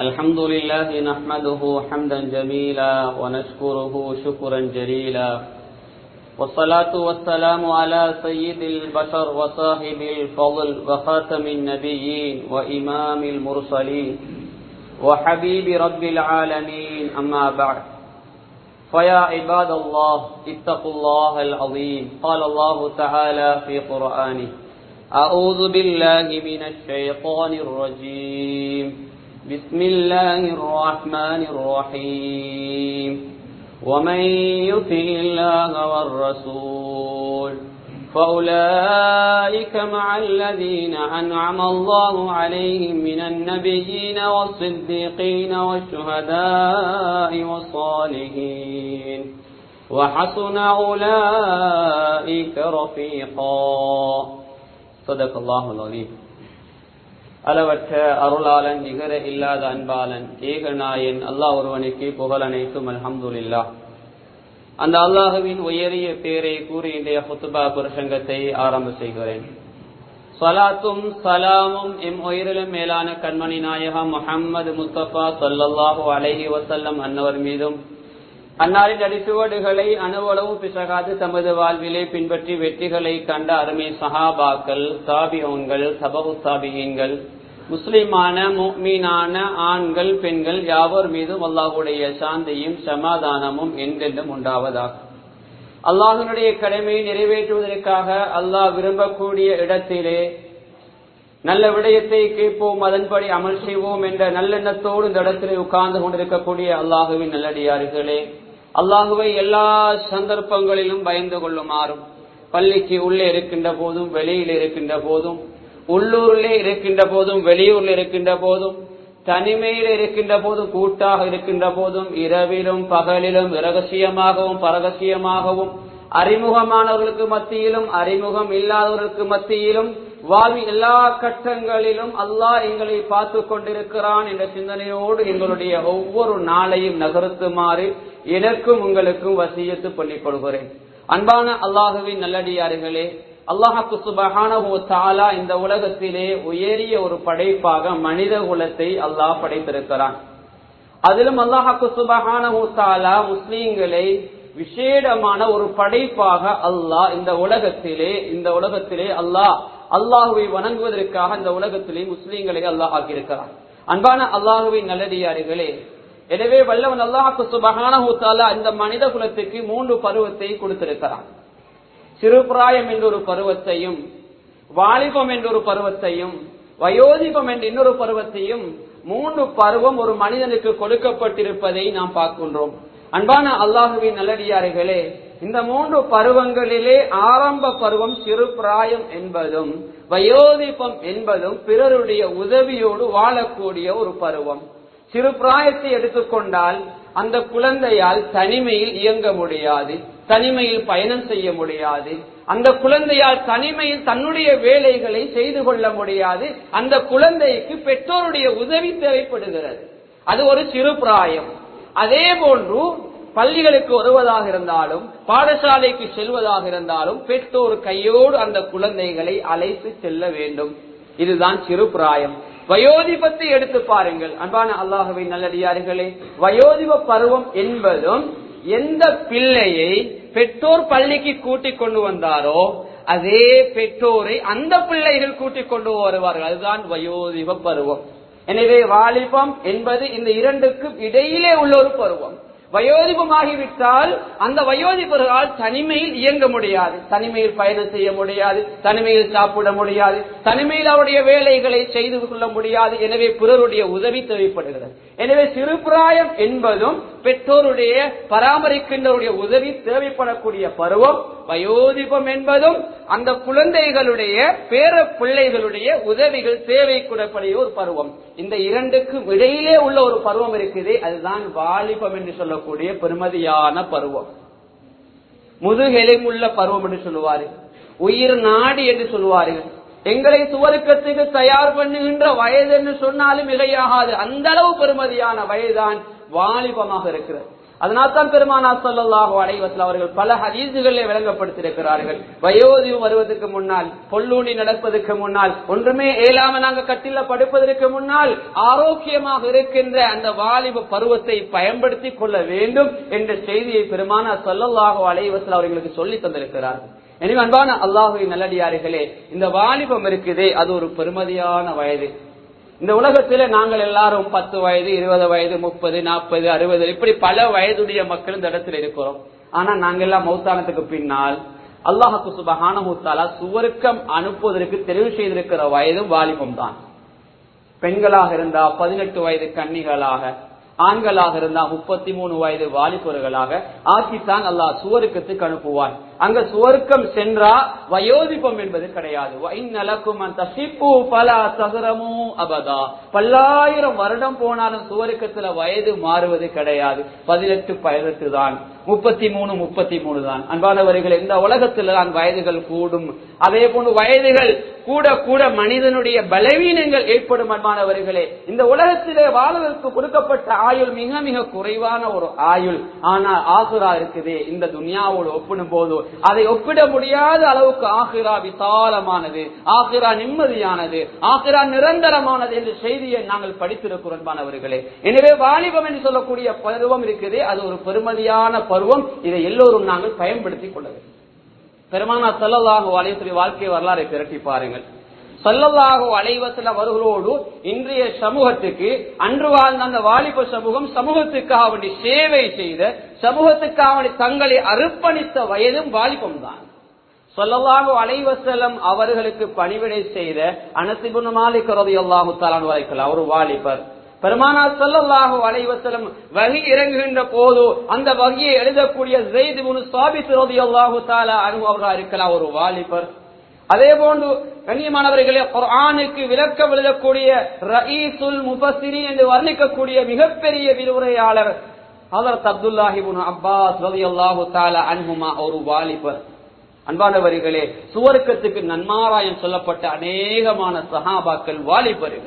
الحمد لله نحمده حمدا جميلا ونشكره شكرا جليلا والصلاة والسلام على سيد البشر وصاحب الفضل وخاتم النبيين وإمام المرسلين وحبيب رب العالمين أما بعد فيا عباد الله اتقوا الله العظيم قال الله تعالى في قرآنه أعوذ بالله من الشيطان الرجيم بسم الله الرحمن الرحيم ومن يطع الله والرسول فأولئك مع الذين أنعم الله عليهم من النبيين والصديقين والشهداء والصالحين وحسن أولئك رفيقا صدق الله العظيم அளவற்ற அருளாளன் நிகர இல்லாத அன்பாளன் ஏகநாயன் அல்லாஹ் ஒருவனுக்கு புகழ் அனைத்தும் அல்ஹம்துலில்லா அந்த அல்லாஹுவின் உயரிய பேரை கூறி இன்றைய ஹுத்துபா பிரசங்கத்தை ஆரம்ப செய்கிறேன் சலாத்தும் சலாமும் எம் உயிரிலும் மேலான கண்மணி நாயகம் முஹம்மது முஸ்தபா சல்லல்லாஹு அலைஹி வசல்லம் அன்னவர் மீதும் அன்னாரின் அடிச்சுவடுகளை அணுவளவு பிசகாது தமது வாழ்விலே பின்பற்றி வெற்றிகளை கண்ட அருமை சஹாபாக்கள் தாபியோன்கள் சபகு தாபியன்கள் முஸ்லிமான மீனான ஆண்கள் பெண்கள் யாவர் மீதும் அல்லாஹுடைய சாந்தியும் சமாதானமும் என்றென்றும் உண்டாவதாக அல்லாஹனுடைய கடமையை நிறைவேற்றுவதற்காக அல்லாஹ் விரும்பக்கூடிய இடத்திலே நல்ல விடயத்தை கேட்போம் அதன்படி அமல் செய்வோம் என்ற நல்லெண்ணத்தோடு இந்த இடத்திலே உட்கார்ந்து கொண்டிருக்கக்கூடிய அல்லாஹுவின் நல்லடியார்களே அல்லாஹுவை எல்லா சந்தர்ப்பங்களிலும் பயந்து கொள்ளுமாறும் பள்ளிக்கு உள்ளே இருக்கின்ற போதும் வெளியில் இருக்கின்ற போதும் உள்ளூரிலே இருக்கின்ற போதும் வெளியூரில் இருக்கின்ற போதும் தனிமையில் இருக்கின்ற போதும் கூட்டாக இருக்கின்ற போதும் இரவிலும் பகலிலும் இரகசியமாகவும் பரகசியமாகவும் அறிமுகமானவர்களுக்கு மத்தியிலும் அறிமுகம் இல்லாதவர்களுக்கு மத்தியிலும் வாழ்வி எல்லா கட்டங்களிலும் அல்லாஹ் எங்களை பார்த்து கொண்டிருக்கிறான் என்ற சிந்தனையோடு எங்களுடைய ஒவ்வொரு நாளையும் நகர்த்துமாறு எனக்கும் உங்களுக்கும் வசியத்து பண்ணிக் கொள்கிறேன் அன்பான அல்லாஹுவின் நல்லடியார்களே அல்லாஹாக்கு சுபகான தாலா இந்த உலகத்திலே உயரிய ஒரு படைப்பாக மனித குலத்தை அல்லாஹ் படைத்திருக்கிறான் அதிலும் அல்லாஹாக்கு சுபகான தாலா முஸ்லீம்களை விசேடமான ஒரு படைப்பாக அல்லாஹ் இந்த உலகத்திலே இந்த உலகத்திலே அல்லாஹ் அல்லாஹுவை வணங்குவதற்காக இந்த உலகத்திலே முஸ்லீம்களை அல்லாஹ் ஆக்கியிருக்கிறான் அன்பான அல்லாஹுவின் நல்லடியார்களே எனவே வல்லவன் அல்லாஹாக்கு சுபகான இந்த மனித குலத்துக்கு மூன்று பருவத்தை கொடுத்திருக்கிறான் சிறுபிராயம் என்ற ஒரு பருவத்தையும் வாலிபம் என்ற ஒரு பருவத்தையும் வயோதிபம் என்ற இன்னொரு பருவத்தையும் மூன்று பருவம் ஒரு மனிதனுக்கு கொடுக்கப்பட்டிருப்பதை நாம் பார்க்கின்றோம் அன்பான அல்லாஹுவின் நல்லடியார்களே இந்த மூன்று பருவங்களிலே ஆரம்ப பருவம் சிறு பிராயம் என்பதும் வயோதிபம் என்பதும் பிறருடைய உதவியோடு வாழக்கூடிய ஒரு பருவம் சிறு பிராயத்தை எடுத்துக்கொண்டால் அந்த குழந்தையால் தனிமையில் இயங்க முடியாது தனிமையில் பயணம் செய்ய முடியாது அந்த குழந்தையால் தனிமையில் தன்னுடைய வேலைகளை செய்து கொள்ள முடியாது அந்த குழந்தைக்கு பெற்றோருடைய உதவி தேவைப்படுகிறது அது ஒரு சிறு பிராயம் அதே போன்று பள்ளிகளுக்கு வருவதாக இருந்தாலும் பாடசாலைக்கு செல்வதாக இருந்தாலும் பெற்றோர் கையோடு அந்த குழந்தைகளை அழைத்து செல்ல வேண்டும் இதுதான் சிறு பிராயம் வயோதிபத்தை எடுத்து பாருங்கள் அன்பான அல்லாஹுவை நல்லடியார்களே வயோதிப பருவம் என்பதும் எந்த பிள்ளையை பெற்றோர் பள்ளிக்கு கூட்டிக் கொண்டு வந்தாரோ அதே பெற்றோரை அந்த பிள்ளைகள் கூட்டிக் கொண்டு வருவார்கள் அதுதான் வயோதிப பருவம் எனவே வாலிபம் என்பது இந்த இரண்டுக்கும் இடையிலே உள்ள ஒரு பருவம் வயோதிபமாகிவிட்டால் அந்த வயோதிபர்களால் தனிமையில் இயங்க முடியாது தனிமையில் பயணம் செய்ய முடியாது தனிமையில் சாப்பிட முடியாது தனிமையில் அவருடைய வேலைகளை செய்து கொள்ள முடியாது எனவே பிறருடைய உதவி தேவைப்படுகிறது எனவே சிறுபிராயம் என்பதும் பெற்றோருடைய பராமரிக்கின்றவருடைய உதவி தேவைப்படக்கூடிய பருவம் வயோதிபம் என்பதும் அந்த குழந்தைகளுடைய பேர பிள்ளைகளுடைய உதவிகள் தேவைப்படக்கூடிய ஒரு பருவம் இந்த இரண்டுக்கும் இடையிலே உள்ள ஒரு பருவம் இருக்குது அதுதான் வாலிபம் என்று சொல்லக்கூடிய பெருமதியான பருவம் முதுகெலும்புள்ள பருவம் என்று சொல்லுவார்கள் உயிர் நாடி என்று சொல்லுவார்கள் எங்களை சுவருக்கத்துக்கு தயார் பண்ணுகின்ற வயது என்று சொன்னாலும் மிகையாகாது அந்த அளவு பெருமதியான வயதுதான் வாலிபமாக இருக்கிறது அதனால்தான் பெருமானா சல்லாஹு அலைவசல் அவர்கள் பல ஹதீசுகளிலே விளங்கப்படுத்தியிருக்கிறார்கள் வயோதியம் வருவதற்கு முன்னால் பொல்லூனி நடப்பதற்கு முன்னால் ஒன்றுமே ஏலாம நாங்க கட்டில படுப்பதற்கு முன்னால் ஆரோக்கியமாக இருக்கின்ற அந்த வாலிப பருவத்தை பயன்படுத்திக் கொள்ள வேண்டும் என்ற செய்தியை பெருமானா சல்லல்லாஹு அலைவசல் அவர்களுக்கு சொல்லி தந்திருக்கிறார்கள் எனவே அன்பான அல்லாஹுவின் நல்லடியார்களே இந்த வாலிபம் இருக்குதே அது ஒரு பெருமதியான வயது இந்த உலகத்தில நாங்கள் எல்லாரும் பத்து வயது இருபது வயது முப்பது நாற்பது அறுபது இப்படி பல வயதுடைய மக்கள் இந்த இடத்துல இருக்கிறோம் ஆனா நாங்க எல்லாம் மௌத்தானத்துக்கு பின்னால் அல்லாஹு சுபஹான முத்தாலா சுவருக்கம் அனுப்புவதற்கு தெரிவு செய்திருக்கிற வயதும் வாலிபம் தான் பெண்களாக இருந்தா பதினெட்டு வயது கன்னிகளாக ஆண்களாக இருந்தா முப்பத்தி மூணு வயது வாலிபர்களாக ஆக்கித்தான் அல்லாஹ் சுவருக்கத்துக்கு அனுப்புவான் அங்க சுவர்க்கம் சென்றா வயோதிபம் என்பது கிடையாது அபதா பல்லாயிரம் வருடம் போனாலும் சுவருக்கத்துல வயது மாறுவது கிடையாது பதினெட்டு பதினெட்டு தான் முப்பத்தி மூணு முப்பத்தி மூணு தான் அன்பானவர்கள் இந்த உலகத்துல தான் வயதுகள் கூடும் அதே போன்று வயதுகள் கூட கூட மனிதனுடைய பலவீனங்கள் ஏற்படும் அன்பானவர்களே இந்த உலகத்திலே வாழ்வதற்கு கொடுக்கப்பட்ட ஆயுள் மிக மிக குறைவான ஒரு ஆயுள் ஆனா ஆசுரா இருக்குது இந்த துனியாவோடு ஒப்பிடும் போது அதை ஒப்பிட முடியாத அளவுக்கு ஆகிரா விசாலமானது ஆகிரா நிம்மதியானது ஆகிரா நிரந்தரமானது என்ற செய்தியை நாங்கள் படித்திருக்கிறோம் அன்பானவர்களே எனவே வாலிபம் என்று சொல்லக்கூடிய பருவம் இருக்குது அது ஒரு பெருமதியான பருவம் இதை எல்லோரும் நாங்கள் பயன்படுத்திக் கொள்ள வேண்டும் பெருமானா சல்லல்லாஹு அலைவசலி வாழ்க்கை வரலாறை திரட்டி பாருங்கள் சல்லல்லாஹு அலைவசல அவர்களோடு இன்றைய சமூகத்துக்கு அன்று வாழ்ந்த அந்த வாலிப சமூகம் சமூகத்துக்காக வேண்டி சேவை செய்த சமூகத்துக்காக வேண்டி தங்களை அர்ப்பணித்த வயதும் வாலிபம் தான் சொல்லலாக அலைவசலம் அவர்களுக்கு பணிவிடை செய்த அனசிபுன் மாலிக் ரதி அல்லாஹு தாலான் வரைக்கலாம் ஒரு வாலிபர் பெருமானா சொல்லல்லாஹு அலைவசலம் வகி இறங்குகின்ற போது அந்த வகியை எழுதக்கூடிய ஜெயித் முனு சாபித் ரதி அல்லாஹு தாலா அனுபவர்களாக இருக்கலாம் ஒரு வாலிபர் அதே போன்று கண்ணியமானவர்களே குர்ஆனுக்கு விளக்கம் எழுதக்கூடிய ரயீசுல் முபசிரி என்று வர்ணிக்கக்கூடிய மிகப்பெரிய விரிவுரையாளர் ஹதரத் அப்துல்லாஹிபுன் அப்பாஸ் ரலியல்லாஹு தஆலா அன்ஹுமா ஒரு வாலிபர் அன்பானவர்களே சுவர்க்கத்துக்கு நன்மாராயம் சொல்லப்பட்ட அநேகமான சஹாபாக்கள் வாலிபர்கள்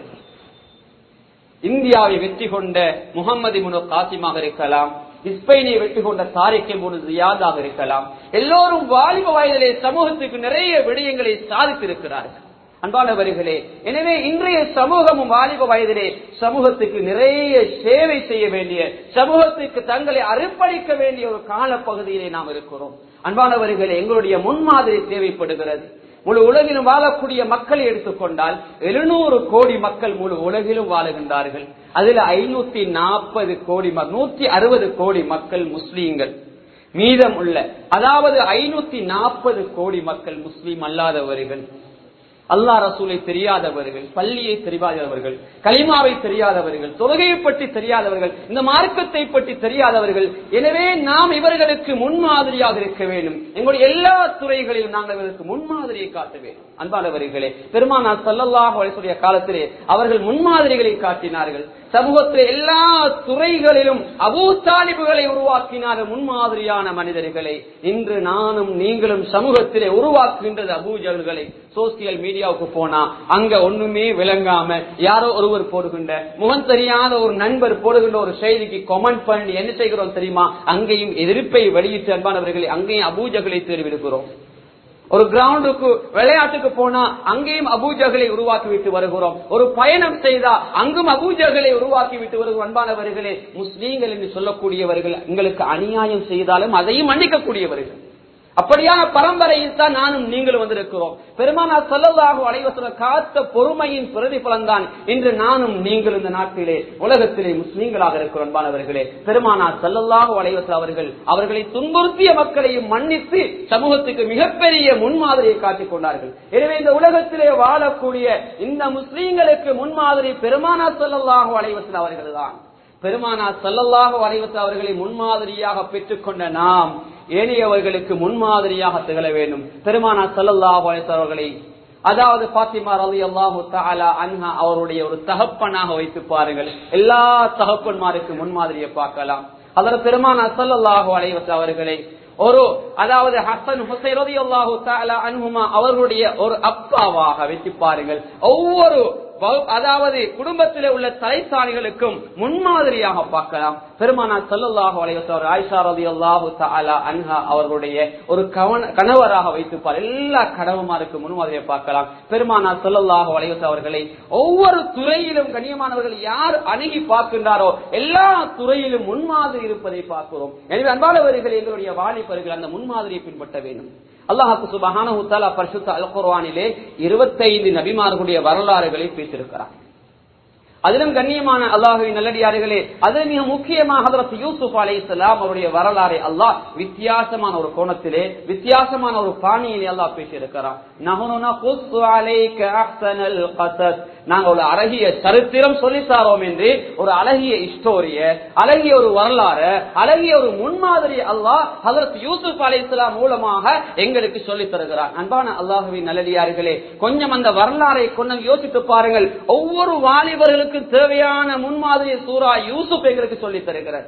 இந்தியாவை வெற்றி கொண்ட முகமது முனு காசிமாக இருக்கலாம் இஸ்பெயினை வெற்றி கொண்ட தாரிக்கை முனு ஜியாதாக இருக்கலாம் எல்லோரும் வாலிப வயதிலே சமூகத்துக்கு நிறைய விடயங்களை சாதித்திருக்கிறார்கள் அன்பானவர்களே எனவே இன்றைய சமூகமும் வாலிப வயதிலே சமூகத்துக்கு நிறைய சேவை செய்ய வேண்டிய சமூகத்துக்கு தங்களை அர்ப்பணிக்க வேண்டிய ஒரு காலப்பகுதியிலே நாம் இருக்கிறோம் அன்பானவர்களே எங்களுடைய முன்மாதிரி தேவைப்படுகிறது முழு உலகிலும் வாழக்கூடிய மக்களை எடுத்துக்கொண்டால் எழுநூறு கோடி மக்கள் முழு உலகிலும் வாழுகின்றார்கள் அதுல ஐநூத்தி நாற்பது கோடி நூத்தி அறுபது கோடி மக்கள் முஸ்லீம்கள் மீதம் உள்ள அதாவது ஐநூத்தி நாற்பது கோடி மக்கள் முஸ்லீம் அல்லாதவர்கள் அல்லா ரசூலை தெரியாதவர்கள் பள்ளியை தெரியாதவர்கள் களிமாவை தெரியாதவர்கள் தொழுகையை பற்றி தெரியாதவர்கள் இந்த மார்க்கத்தை பற்றி தெரியாதவர்கள் எனவே நாம் இவர்களுக்கு முன்மாதிரியாக இருக்க வேண்டும் எங்களுடைய எல்லா துறைகளிலும் நாங்கள் இவர்களுக்கு முன்மாதிரியை காட்ட வேண்டும் அன்பானவர்களே பெருமானார் சல்லல்லாஹ் அலிசுடைய காலத்திலே அவர்கள் முன்மாதிரிகளை காட்டினார்கள் சமூகத்தில் எல்லா துறைகளிலும் அபூ தாலிபுகளை உருவாக்கினார் முன்மாதிரியான மனிதர்களை இன்று நானும் நீங்களும் சமூகத்திலே உருவாக்குகின்றது அபூஜல்களை சோசியல் மீடியாவுக்கு போனா அங்க ஒண்ணுமே விளங்காம யாரோ ஒருவர் போடுகின்ற முகம் தெரியாத ஒரு நண்பர் போடுகின்ற ஒரு செய்திக்கு கமெண்ட் பண்ணி என்ன செய்கிறோம் தெரியுமா அங்கேயும் எதிர்ப்பை வெளியிட்டு அன்பானவர்களை அங்கேயும் அபூஜகளை தெரிவிக்கிறோம் ஒரு கிரவுண்டுக்கு விளையாட்டுக்கு போனா அங்கேயும் அபூஜகளை உருவாக்கி விட்டு வருகிறோம் ஒரு பயணம் செய்தா அங்கும் அபூஜகளை உருவாக்கி விட்டு வருகிறோம் அன்பானவர்களே முஸ்லீம்கள் என்று சொல்லக்கூடியவர்கள் எங்களுக்கு அநியாயம் செய்தாலும் அதையும் மன்னிக்கக்கூடியவர்கள் அப்படியான பரம்பரையில் தான் நானும் நீங்களும் வந்திருக்கிறோம் பெருமானா சொல்லலாக அலைவசல காத்த பொறுமையின் பிரதிபலன் தான் இன்று நானும் நீங்கள் இந்த நாட்டிலே உலகத்திலே முஸ்லீம்களாக இருக்கிறோம் அன்பானவர்களே பெருமானா சொல்லலாக அலைவசல் அவர்கள் அவர்களை துன்புறுத்திய மக்களையும் மன்னித்து சமூகத்துக்கு மிகப்பெரிய முன்மாதிரியை காட்டிக் கொண்டார்கள் எனவே இந்த உலகத்திலே வாழக்கூடிய இந்த முஸ்லீம்களுக்கு முன்மாதிரி பெருமானா சொல்லலாக அலைவசல் அவர்கள் தான் பெருமானா சல்லல்லாக வரைவத்து அவர்களை முன்மாதிரியாக பெற்றுக்கொண்ட நாம் ஏனையவர்களுக்கு முன்மாதிரியாக திகழ வேண்டும் பெருமானா சல்லல்லாஹு அவர்களை அதாவது பாத்திமா ரலி அல்லாஹு தாலா அன்ஹா அவருடைய ஒரு தகப்பனாக வைத்து பாருங்கள் எல்லா தகப்பன்மாருக்கு முன்மாதிரியை பார்க்கலாம் அதற்கு பெருமானா சல்லல்லாஹு அலைவத்து அவர்களை ஒரு அதாவது ஹசன் ஹுசைன் அல்லாஹு தாலா அன்ஹுமா அவர்களுடைய ஒரு அப்பாவாக வச்சு பாருங்கள் ஒவ்வொரு வகு- அதாவது குடும்பத்திலே உள்ள தலைசாணிகளுக்கும் முன்மாதிரியாக பார்க்கலாம் பெருமானா ஸல்லல்லாஹு அலைஹி வஸல்லம் ஆயிஷா ரலியல்லாஹு தஆலா அன்ஹா அவர்களுடைய ஒரு கவன- கணவராக வைத்துப்பார் எல்லா கணவன்மாருக்கு முன்மாதிரியை பார்க்கலாம் பெருமானா ஸல்லல்லாஹு அலைஹி வஸல்லம் அவர்களை ஒவ்வொரு துறையிலும் கண்ணியமானவர்கள் யார் அணுகி பார்க்கின்றாரோ எல்லா துறையிலும் முன்மாதிரி இருப்பதை பார்க்கிறோம் எனவே அன்பானவர்கள் எங்களுடைய வாலிபர்கள் அந்த முன்மாதிரியை பின்பற்ற வேண்டும் அல்லாஹு சுபஹானஹு தஆலா பரிசுத்த அல் குர்ஆனிலே 25 நபிமார்களுடைய வரலாறுகளை பேசியிருக்கிறார் அதிலும் கண்ணியமான அல்லாஹுவின் நல்லடியார்களே அது மிக முக்கியமாக ஹதரத் யூசுப் அலைஹிஸ்ஸலாம் அவருடைய வரலாறை அல்லாஹ் வித்தியாசமான ஒரு கோணத்திலே வித்தியாசமான ஒரு பாணியிலே அல்லாஹ் பேசியிருக்கிறார் நஹ்னு நகுஸ்ஸு அலைக அஹ்ஸனல் கஸஸ் நாங்க ஒரு அழகிய சரித்திரம் சொல்லித்தாரோம் என்று ஒரு அழகிய ஸ்டோரிய அழகிய ஒரு வரலாறு அழகிய ஒரு முன்மாதிரி அல்லாஹ் ஹதரத் யூசுப் அலைஹிஸ்ஸலாம் மூலமாக எங்களுக்கு சொல்லித் தருகிறார் அன்பான அல்லாஹுவின் நல்லடியார்களே கொஞ்சம் அந்த வரலாறை கொஞ்சம் யோசித்து பாருங்கள் ஒவ்வொரு வாலிபர்களுக்கும் தேவையான முன்மாதிரி சூரா யூசுப் எங்களுக்கு சொல்லித் தருகிறார்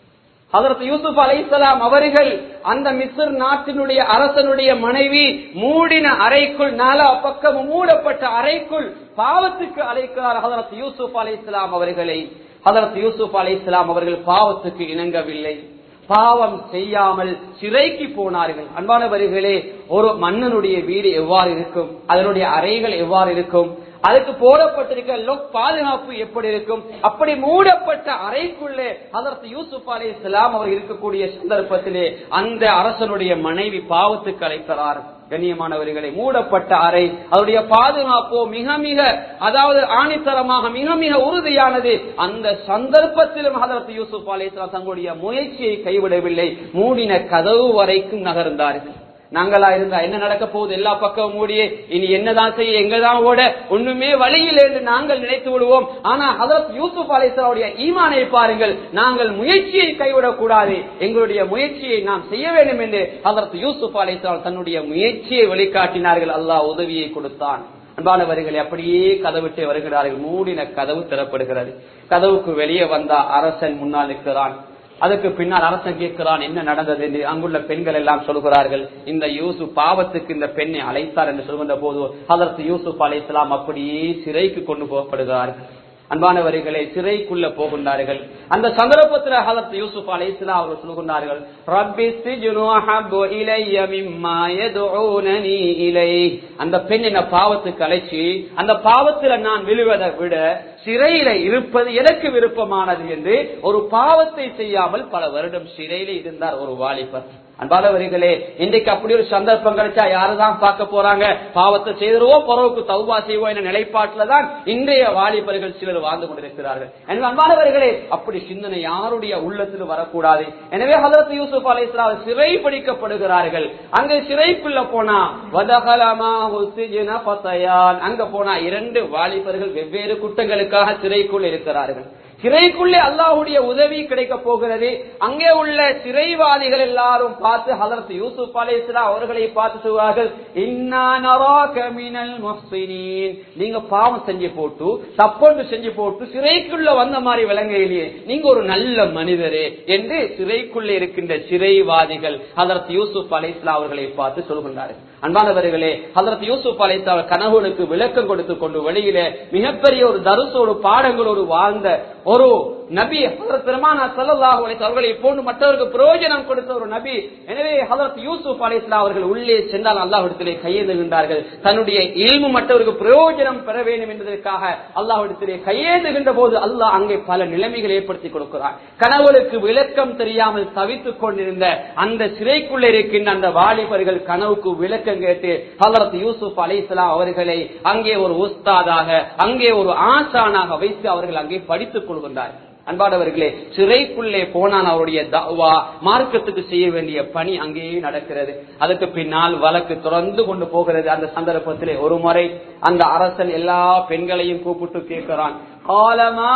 ஹதரத் யூசுப் அலைஹிஸ்ஸலாம் அவர்கள் அந்த மிஸ்ர் நாட்டினுடைய அரசனுடைய மனைவி மூடின அறைக்குள் நாலா பக்கம் மூடப்பட்ட அறைக்குள் பாவத்துக்கு அழைக்கிறார் ஹதரத் யூசுப் அலைஹிஸ்ஸலாம் அவர்களை ஹதரத் யூசுப் அலைஹிஸ்ஸலாம் அவர்கள் பாவத்துக்கு இணங்கவில்லை பாவம் செய்யாமல் சிறைக்கு போனார்கள் அன்பானவர்களே ஒரு மன்னனுடைய வீடு எவ்வாறு இருக்கும் அதனுடைய அறைகள் எவ்வாறு இருக்கும் அதுக்கு போடப்பட்டிருக்க லொக் பாதுகாப்பு எப்படி இருக்கும் அப்படி மூடப்பட்ட அறைக்குள்ளே அதற்கு யூசுப் அலி இஸ்லாம் அவர் இருக்கக்கூடிய சந்தர்ப்பத்திலே அந்த அரசனுடைய மனைவி பாவத்துக்கு அழைக்கிறார் கண்ணியமானவர்களை மூடப்பட்ட அறை அதனுடைய பாதுகாப்போ மிக மிக அதாவது ஆணித்தரமாக மிக மிக உறுதியானது அந்த சந்தர்ப்பத்திலும் ஹதரத் யூசுப் அலி இஸ்லாம் தங்களுடைய முயற்சியை கைவிடவில்லை மூடின கதவு வரைக்கும் நகர்ந்தார்கள் நாங்களா இருந்தா என்ன நடக்க போகுது எல்லா பக்கம் மூடியே இனி என்னதான் செய்ய எங்கதான் ஓட ஒண்ணுமே வழியில் என்று நாங்கள் நினைத்து விடுவோம் ஆனா ஹதரத் யூசுப் அலிஸ்லாவுடைய ஈமானை பாருங்கள் நாங்கள் முயற்சியை கைவிடக் கூடாது எங்களுடைய முயற்சியை நாம் செய்ய வேண்டும் என்று ஹதரத் யூசுப் அலிஸ்லாம் தன்னுடைய முயற்சியை வெளிக்காட்டினார்கள் அல்லாஹ் உதவியை கொடுத்தான் அன்பானவர்களை அப்படியே கதவிட்டு வருகிறார்கள் மூடின கதவு திறப்படுகிறது கதவுக்கு வெளியே வந்தா அரசன் முன்னால் நிற்கிறான் அதுக்கு பின்னால் அரசன் கேட்கிறான் என்ன நடந்தது என்று அங்குள்ள பெண்கள் எல்லாம் சொல்கிறார்கள் இந்த யூசுப் பாவத்துக்கு இந்த பெண்ணை அழைத்தார் என்று சொல்கின்ற போது அதற்கு யூசுப் அலைசலாம் அப்படியே சிறைக்கு கொண்டு போகப்படுகிறார்கள் அன்பானவர்களை சிறைக்குள்ள போகின்றார்கள் அந்த சந்தர்ப்பத்தில் ஹதரத் யூசுப் அலைஹிஸ்ஸலாம் அவர்கள் சொல்கின்றார்கள் ரப்பி சிஜ்னு அஹப்பு இலைய மிம்மா யதுஊனனி இலைஹ் அந்த பெண் என்ன பாவத்துக்கு அழைச்சி அந்த பாவத்துல நான் விழுவதை விட சிறையில இருப்பது எனக்கு விருப்பமானது என்று ஒரு பாவத்தை செய்யாமல் பல வருடம் சிறையில இருந்தார் ஒரு வாலிபர் அன்பானவர்களே இன்றைக்கு அப்படி ஒரு சந்தர்ப்பம் கிடைச்சா யாருதான் பார்க்க போறாங்க பாவத்தை செய்திருவோம் பொறவுக்கு தௌபா செய்வோம் என்ற நிலைப்பாட்டில தான் இன்றைய வாலிபர்கள் சிலர் வாழ்ந்து கொண்டிருக்கிறார்கள் எனவே அன்பானவர்களே அப்படி சிந்தனை யாருடைய உள்ளத்தில் வரக்கூடாது எனவே ஹதரத் யூசுப் அலை சிறை பிடிக்கப்படுகிறார்கள் அங்கே சிறைக்குள்ள போனா வதகலமா உஸ்ஸிஜ்ன ஃபஸயான். அங்க போனா இரண்டு வாலிபர்கள் வெவ்வேறு குற்றங்களுக்காக சிறைக்குள் இருக்கிறார்கள் சிறைக்குள்ளே அல்லாஹுடைய உதவி கிடைக்க போகிறது அங்கே உள்ள சிறைவாதிகள் எல்லாரும் பார்த்து ஹதரத் யூசுப் அலைஹிஸ்ஸலாம் அவர்களை பார்த்து சொல்வார்கள் இன்னா நராக மினல் முஹ்சினீன் நீங்க பாவம் செஞ்சு போட்டு தப்பொன்று செஞ்சு போட்டு சிறைக்குள்ள வந்த மாதிரி விளங்கையிலேயே நீங்க ஒரு நல்ல மனிதரே என்று சிறைக்குள்ளே இருக்கின்ற சிறைவாதிகள் ஹதரத் யூசுப் அலைஹிஸ்ஸலாம் அவர்களை பார்த்து சொல்கின்றார்கள் அன்பானவர்களே ஹதரத் யூசுப் அலைஹிஸ்ஸலாம் கனவுகளுக்கு விளக்கம் கொடுத்து கொண்டு வெளியிலே மிகப்பெரிய ஒரு தருசோடு பாடங்களோடு வாழ்ந்த ஒரு நபி ஹதரத் பெருமானா ஸல்லல்லாஹு அலைஹி வஸல்லம் அவர்களை போன்று மற்றவருக்கு பிரயோஜனம் கொடுத்த ஒரு நபி எனவே ஹதரத் யூசுப் அலைஹிஸ்ஸலாம் அவர்கள் உள்ளே சென்றால் அல்லாஹ்விடத்திலே கையேந்துகின்றார்கள் தன்னுடைய இல்மு மற்றவருக்கு பிரயோஜனம் பெற வேண்டும் என்பதற்காக அல்லாஹ்விடத்திலே கையேந்துகின்ற போது அல்லாஹ் அங்கே பல நிலைமைகள் ஏற்படுத்தி கொடுக்கிறார் கனவுகளுக்கு விளக்கம் தெரியாமல் தவித்துக் கொண்டிருந்த அந்த சிறைக்குள்ளே இருக்கின்ற அந்த வாலிபர்கள் கனவுக்கு விளக்கம் கேட்டு ஹதரத் யூசுப் அலைஹிஸ்ஸலாம் அவர்களை அங்கே ஒரு உஸ்தாதாக அங்கே ஒரு ஆசானாக வைத்து அவர்கள் அங்கே படித்துக் கொள்கின்றார்கள் அன்பானவர்களே சிறைக்குள்ளே போனான் அவருடைய தவா மார்க்கத்துக்கு செய்ய வேண்டிய பணி அங்கேயே நடக்கிறது அதுக்கு பின்னால் வழக்கு தொடர்ந்து கொண்டு போகிறது அந்த சந்தர்ப்பத்திலே ஒரு முறை அந்த அரசன் எல்லா பெண்களையும் கூப்பிட்டு கேட்கிறான் قال ما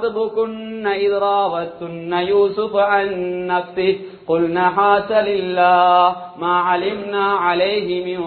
خطبكن إذ راوتن يوسف عن نفسه قلنا حاس لله ما علمنا عليه من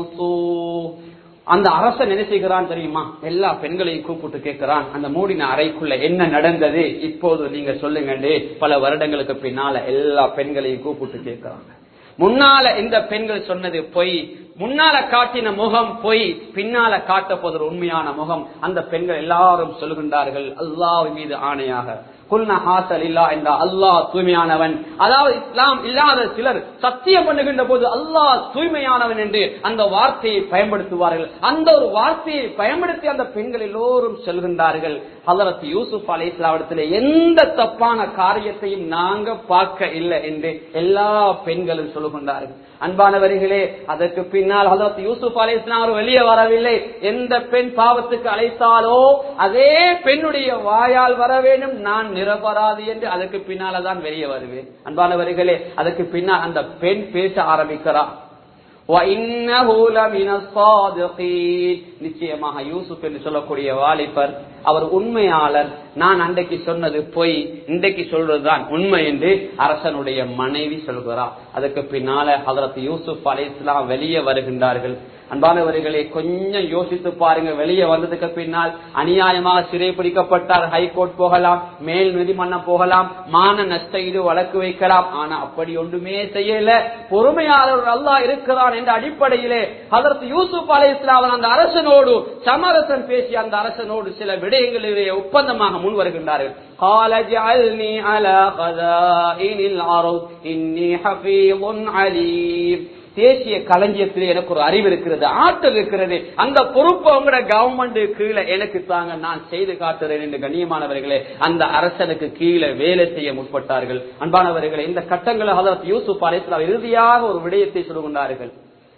سوء அந்த அரசன் என்ன செய்கிறான் தெரியுமா எல்லா பெண்களையும் கூப்பிட்டு கேட்கிறான் அந்த மூடின அறைக்குள்ள என்ன நடந்தது இப்போது நீங்க சொல்லுங்க பல வருடங்களுக்கு பின்னால எல்லா பெண்களையும் கூப்பிட்டு கேட்கிறாங்க முன்னால இந்த பெண்கள் சொன்னது பொய் முன்னால காட்டின முகம் பொய் பின்னால காட்ட போது உண்மையான முகம் அந்த பெண்கள் எல்லாரும் சொல்கின்றார்கள் அல்லாஹ் மீது ஆணையாக குல்ன ஹாசல் இல்லா என்ற அல்லாஹ் தூய்மையானவன் அதாவது இஸ்லாம் இல்லாத சிலர் சத்தியம் பண்ணுகின்ற போது அல்லாஹ் தூய்மையானவன் என்று அந்த வார்த்தையை பயன்படுத்துவார்கள் அந்த ஒரு வார்த்தையை பயன்படுத்தி அந்த பெண்கள் எல்லோரும் செல்கின்றார்கள் ஹலரத் யூசுப் அலை இஸ்லாமிடத்தில் எந்த தப்பான காரியத்தையும் நாங்க பார்க்க இல்லை என்று எல்லா பெண்களும் சொல்லுகின்றார்கள் அன்பானவர்களே அதற்கு பின்னால் ஹலரத் யூசுப் அலை இஸ்லாம் வெளியே வரவில்லை எந்த பெண் பாவத்துக்கு அழைத்தாலோ அதே பெண்ணுடைய வாயால் வர வேண்டும் நான் நிரபராதி என்று அதற்கு பின்னால தான் வெளியே வருவேன் அன்பானவர்களே அதற்கு பின்னால் அந்த பெண் பேச ஆரம்பிக்கிறார் وَإِنَّهُ لَمِنَ الصَّادِقِينَ நிச்சயமாக யூசுப் என்று சொல்லக்கூடிய வாலிபர் அவர் உண்மையாளர் நான் அன்றைக்கு சொன்னது பொய் இன்றைக்கு சொல்றதுதான் உண்மை என்று அரசனுடைய மனைவி சொல்கிறார் அதுக்கு பின்னால ஹதரத் யூசுப் அலை இஸ்லாம் வெளியே வருகின்றார்கள் அன்பானவர்களே கொஞ்சம் யோசித்து பாருங்க வெளியே வந்ததுக்கு பின்னால் அநியாயமாக சிறை பிடிக்கப்பட்டார் ஹைகோர்ட் போகலாம் மேல் நீதிமன்றம் போகலாம் மான நஷ்ட இது வழக்கு வைக்கலாம் ஆனா அப்படி ஒன்றுமே செய்யல பொறுமையாளர் அல்லாஹ் இருக்கிறான் என்ற அடிப்படையிலே அதற்கு யூசுப் அலை இஸ்லாம் அந்த அரசனோடு சமரசம் பேசி அந்த அரசனோடு சில விடயங்களிலே ஒப்பந்தமாக முன் வருகின்றார்கள் قال اجعلني على خزائن الأرض إني حفيظ عليم தேசிய களஞ்சியத்தில் எனக்கு ஒரு அறிவு இருக்கிறது ஆற்றல் இருக்கிறது அந்த பொறுப்பு உங்களோட கவர்மெண்ட் கீழே எனக்கு தாங்க நான் செய்து காட்டுறேன் என்று கண்ணியமானவர்களே அந்த அரசனுக்கு கீழே வேலை செய்ய முற்பட்டார்கள் அன்பானவர்களே இந்த கட்டங்களை ஹதரத் யூசுப் அலைஸ்லாம் இறுதியாக ஒரு விடயத்தை சொல்லுகின்றார்கள்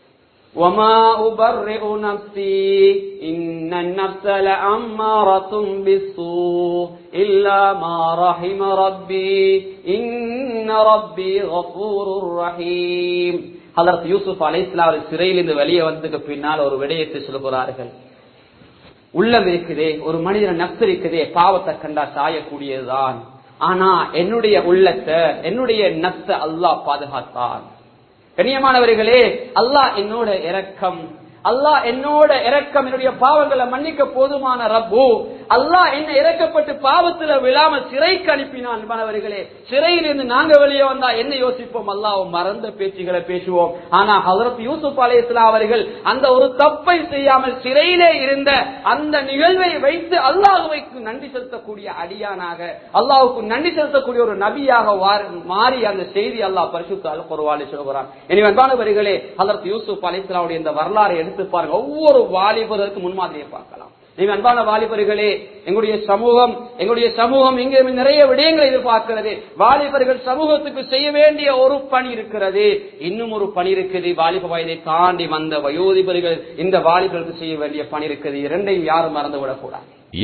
وما أبرئ نفسي إن النفس لأمارة بالسوء إلا ما رحم ربي إن ربي غفور رحيم ஹலரத் யூசுப் அலை இஸ்லாம் சிறையிலிருந்து வெளியே வந்ததுக்கு பின்னால் ஒரு விடயத்தை சொல்கிறார்கள் உள்ளம் இருக்குதே ஒரு மனிதன் நப்சு இருக்குதே பாவத்தை கண்டா சாயக்கூடியதுதான் ஆனா என்னுடைய உள்ளத்தை என்னுடைய நப்ச அல்லாஹ் பாதுகாத்தான் கண்ணியமானவர்களே அல்லாஹ் என்னோட இரக்கம் அல்லாஹ் என்னோட இரக்கம் என்னுடைய பாவங்களை மன்னிக்க போதுமான ரப்பு அல்லாஹ் என்ன இறக்கப்பட்டு பாவத்துல விழாம சிறைக்கு அனுப்பினான் அன்பானவர்களே சிறையிலிருந்து நாங்க வெளியே வந்தா என்ன யோசிப்போம் அல்லாஹ் மறந்த பேச்சுகளை பேசுவோம் ஆனா ஹசரத் யூசுப் அலை இஸ்லாம் அவர்கள் அந்த ஒரு தப்பை செய்யாமல் சிறையிலே இருந்த அந்த நிகழ்வை வைத்து அல்லாஹுவைக்கு நன்றி செலுத்தக்கூடிய அடியானாக அல்லாஹுக்கு நன்றி செலுத்தக்கூடிய ஒரு நபியாக மாறி அந்த செய்தி அல்லாஹ் பரிசுத்த அல் குருவாலி சொல்கிறான் எனவே அன்பானவர்களே ஹசரத் யூசுப் அலை இஸ்லாவுடைய இந்த வரலாறு எடுத்து பாருங்க ஒவ்வொரு வாலிபருக்கு முன்மாதிரியை பார்க்கலாம் நீங்க அன்பான வாலிபர்களே எங்களுடைய சமூகம் எங்களுடைய சமூகம் இங்கே நிறைய விடயங்களை எதிர்பார்க்கிறது வாலிபர்கள் சமூகத்துக்கு செய்ய வேண்டிய ஒரு பணி இருக்கிறது இன்னும் ஒரு பணி இருக்குது வாலிப வயதை தாண்டி வந்த வயோதிபர்கள் இந்த வாலிபர்களுக்கு செய்ய வேண்டிய பணி இருக்குது இரண்டையும் யாரும் மறந்து விடக்கூடாது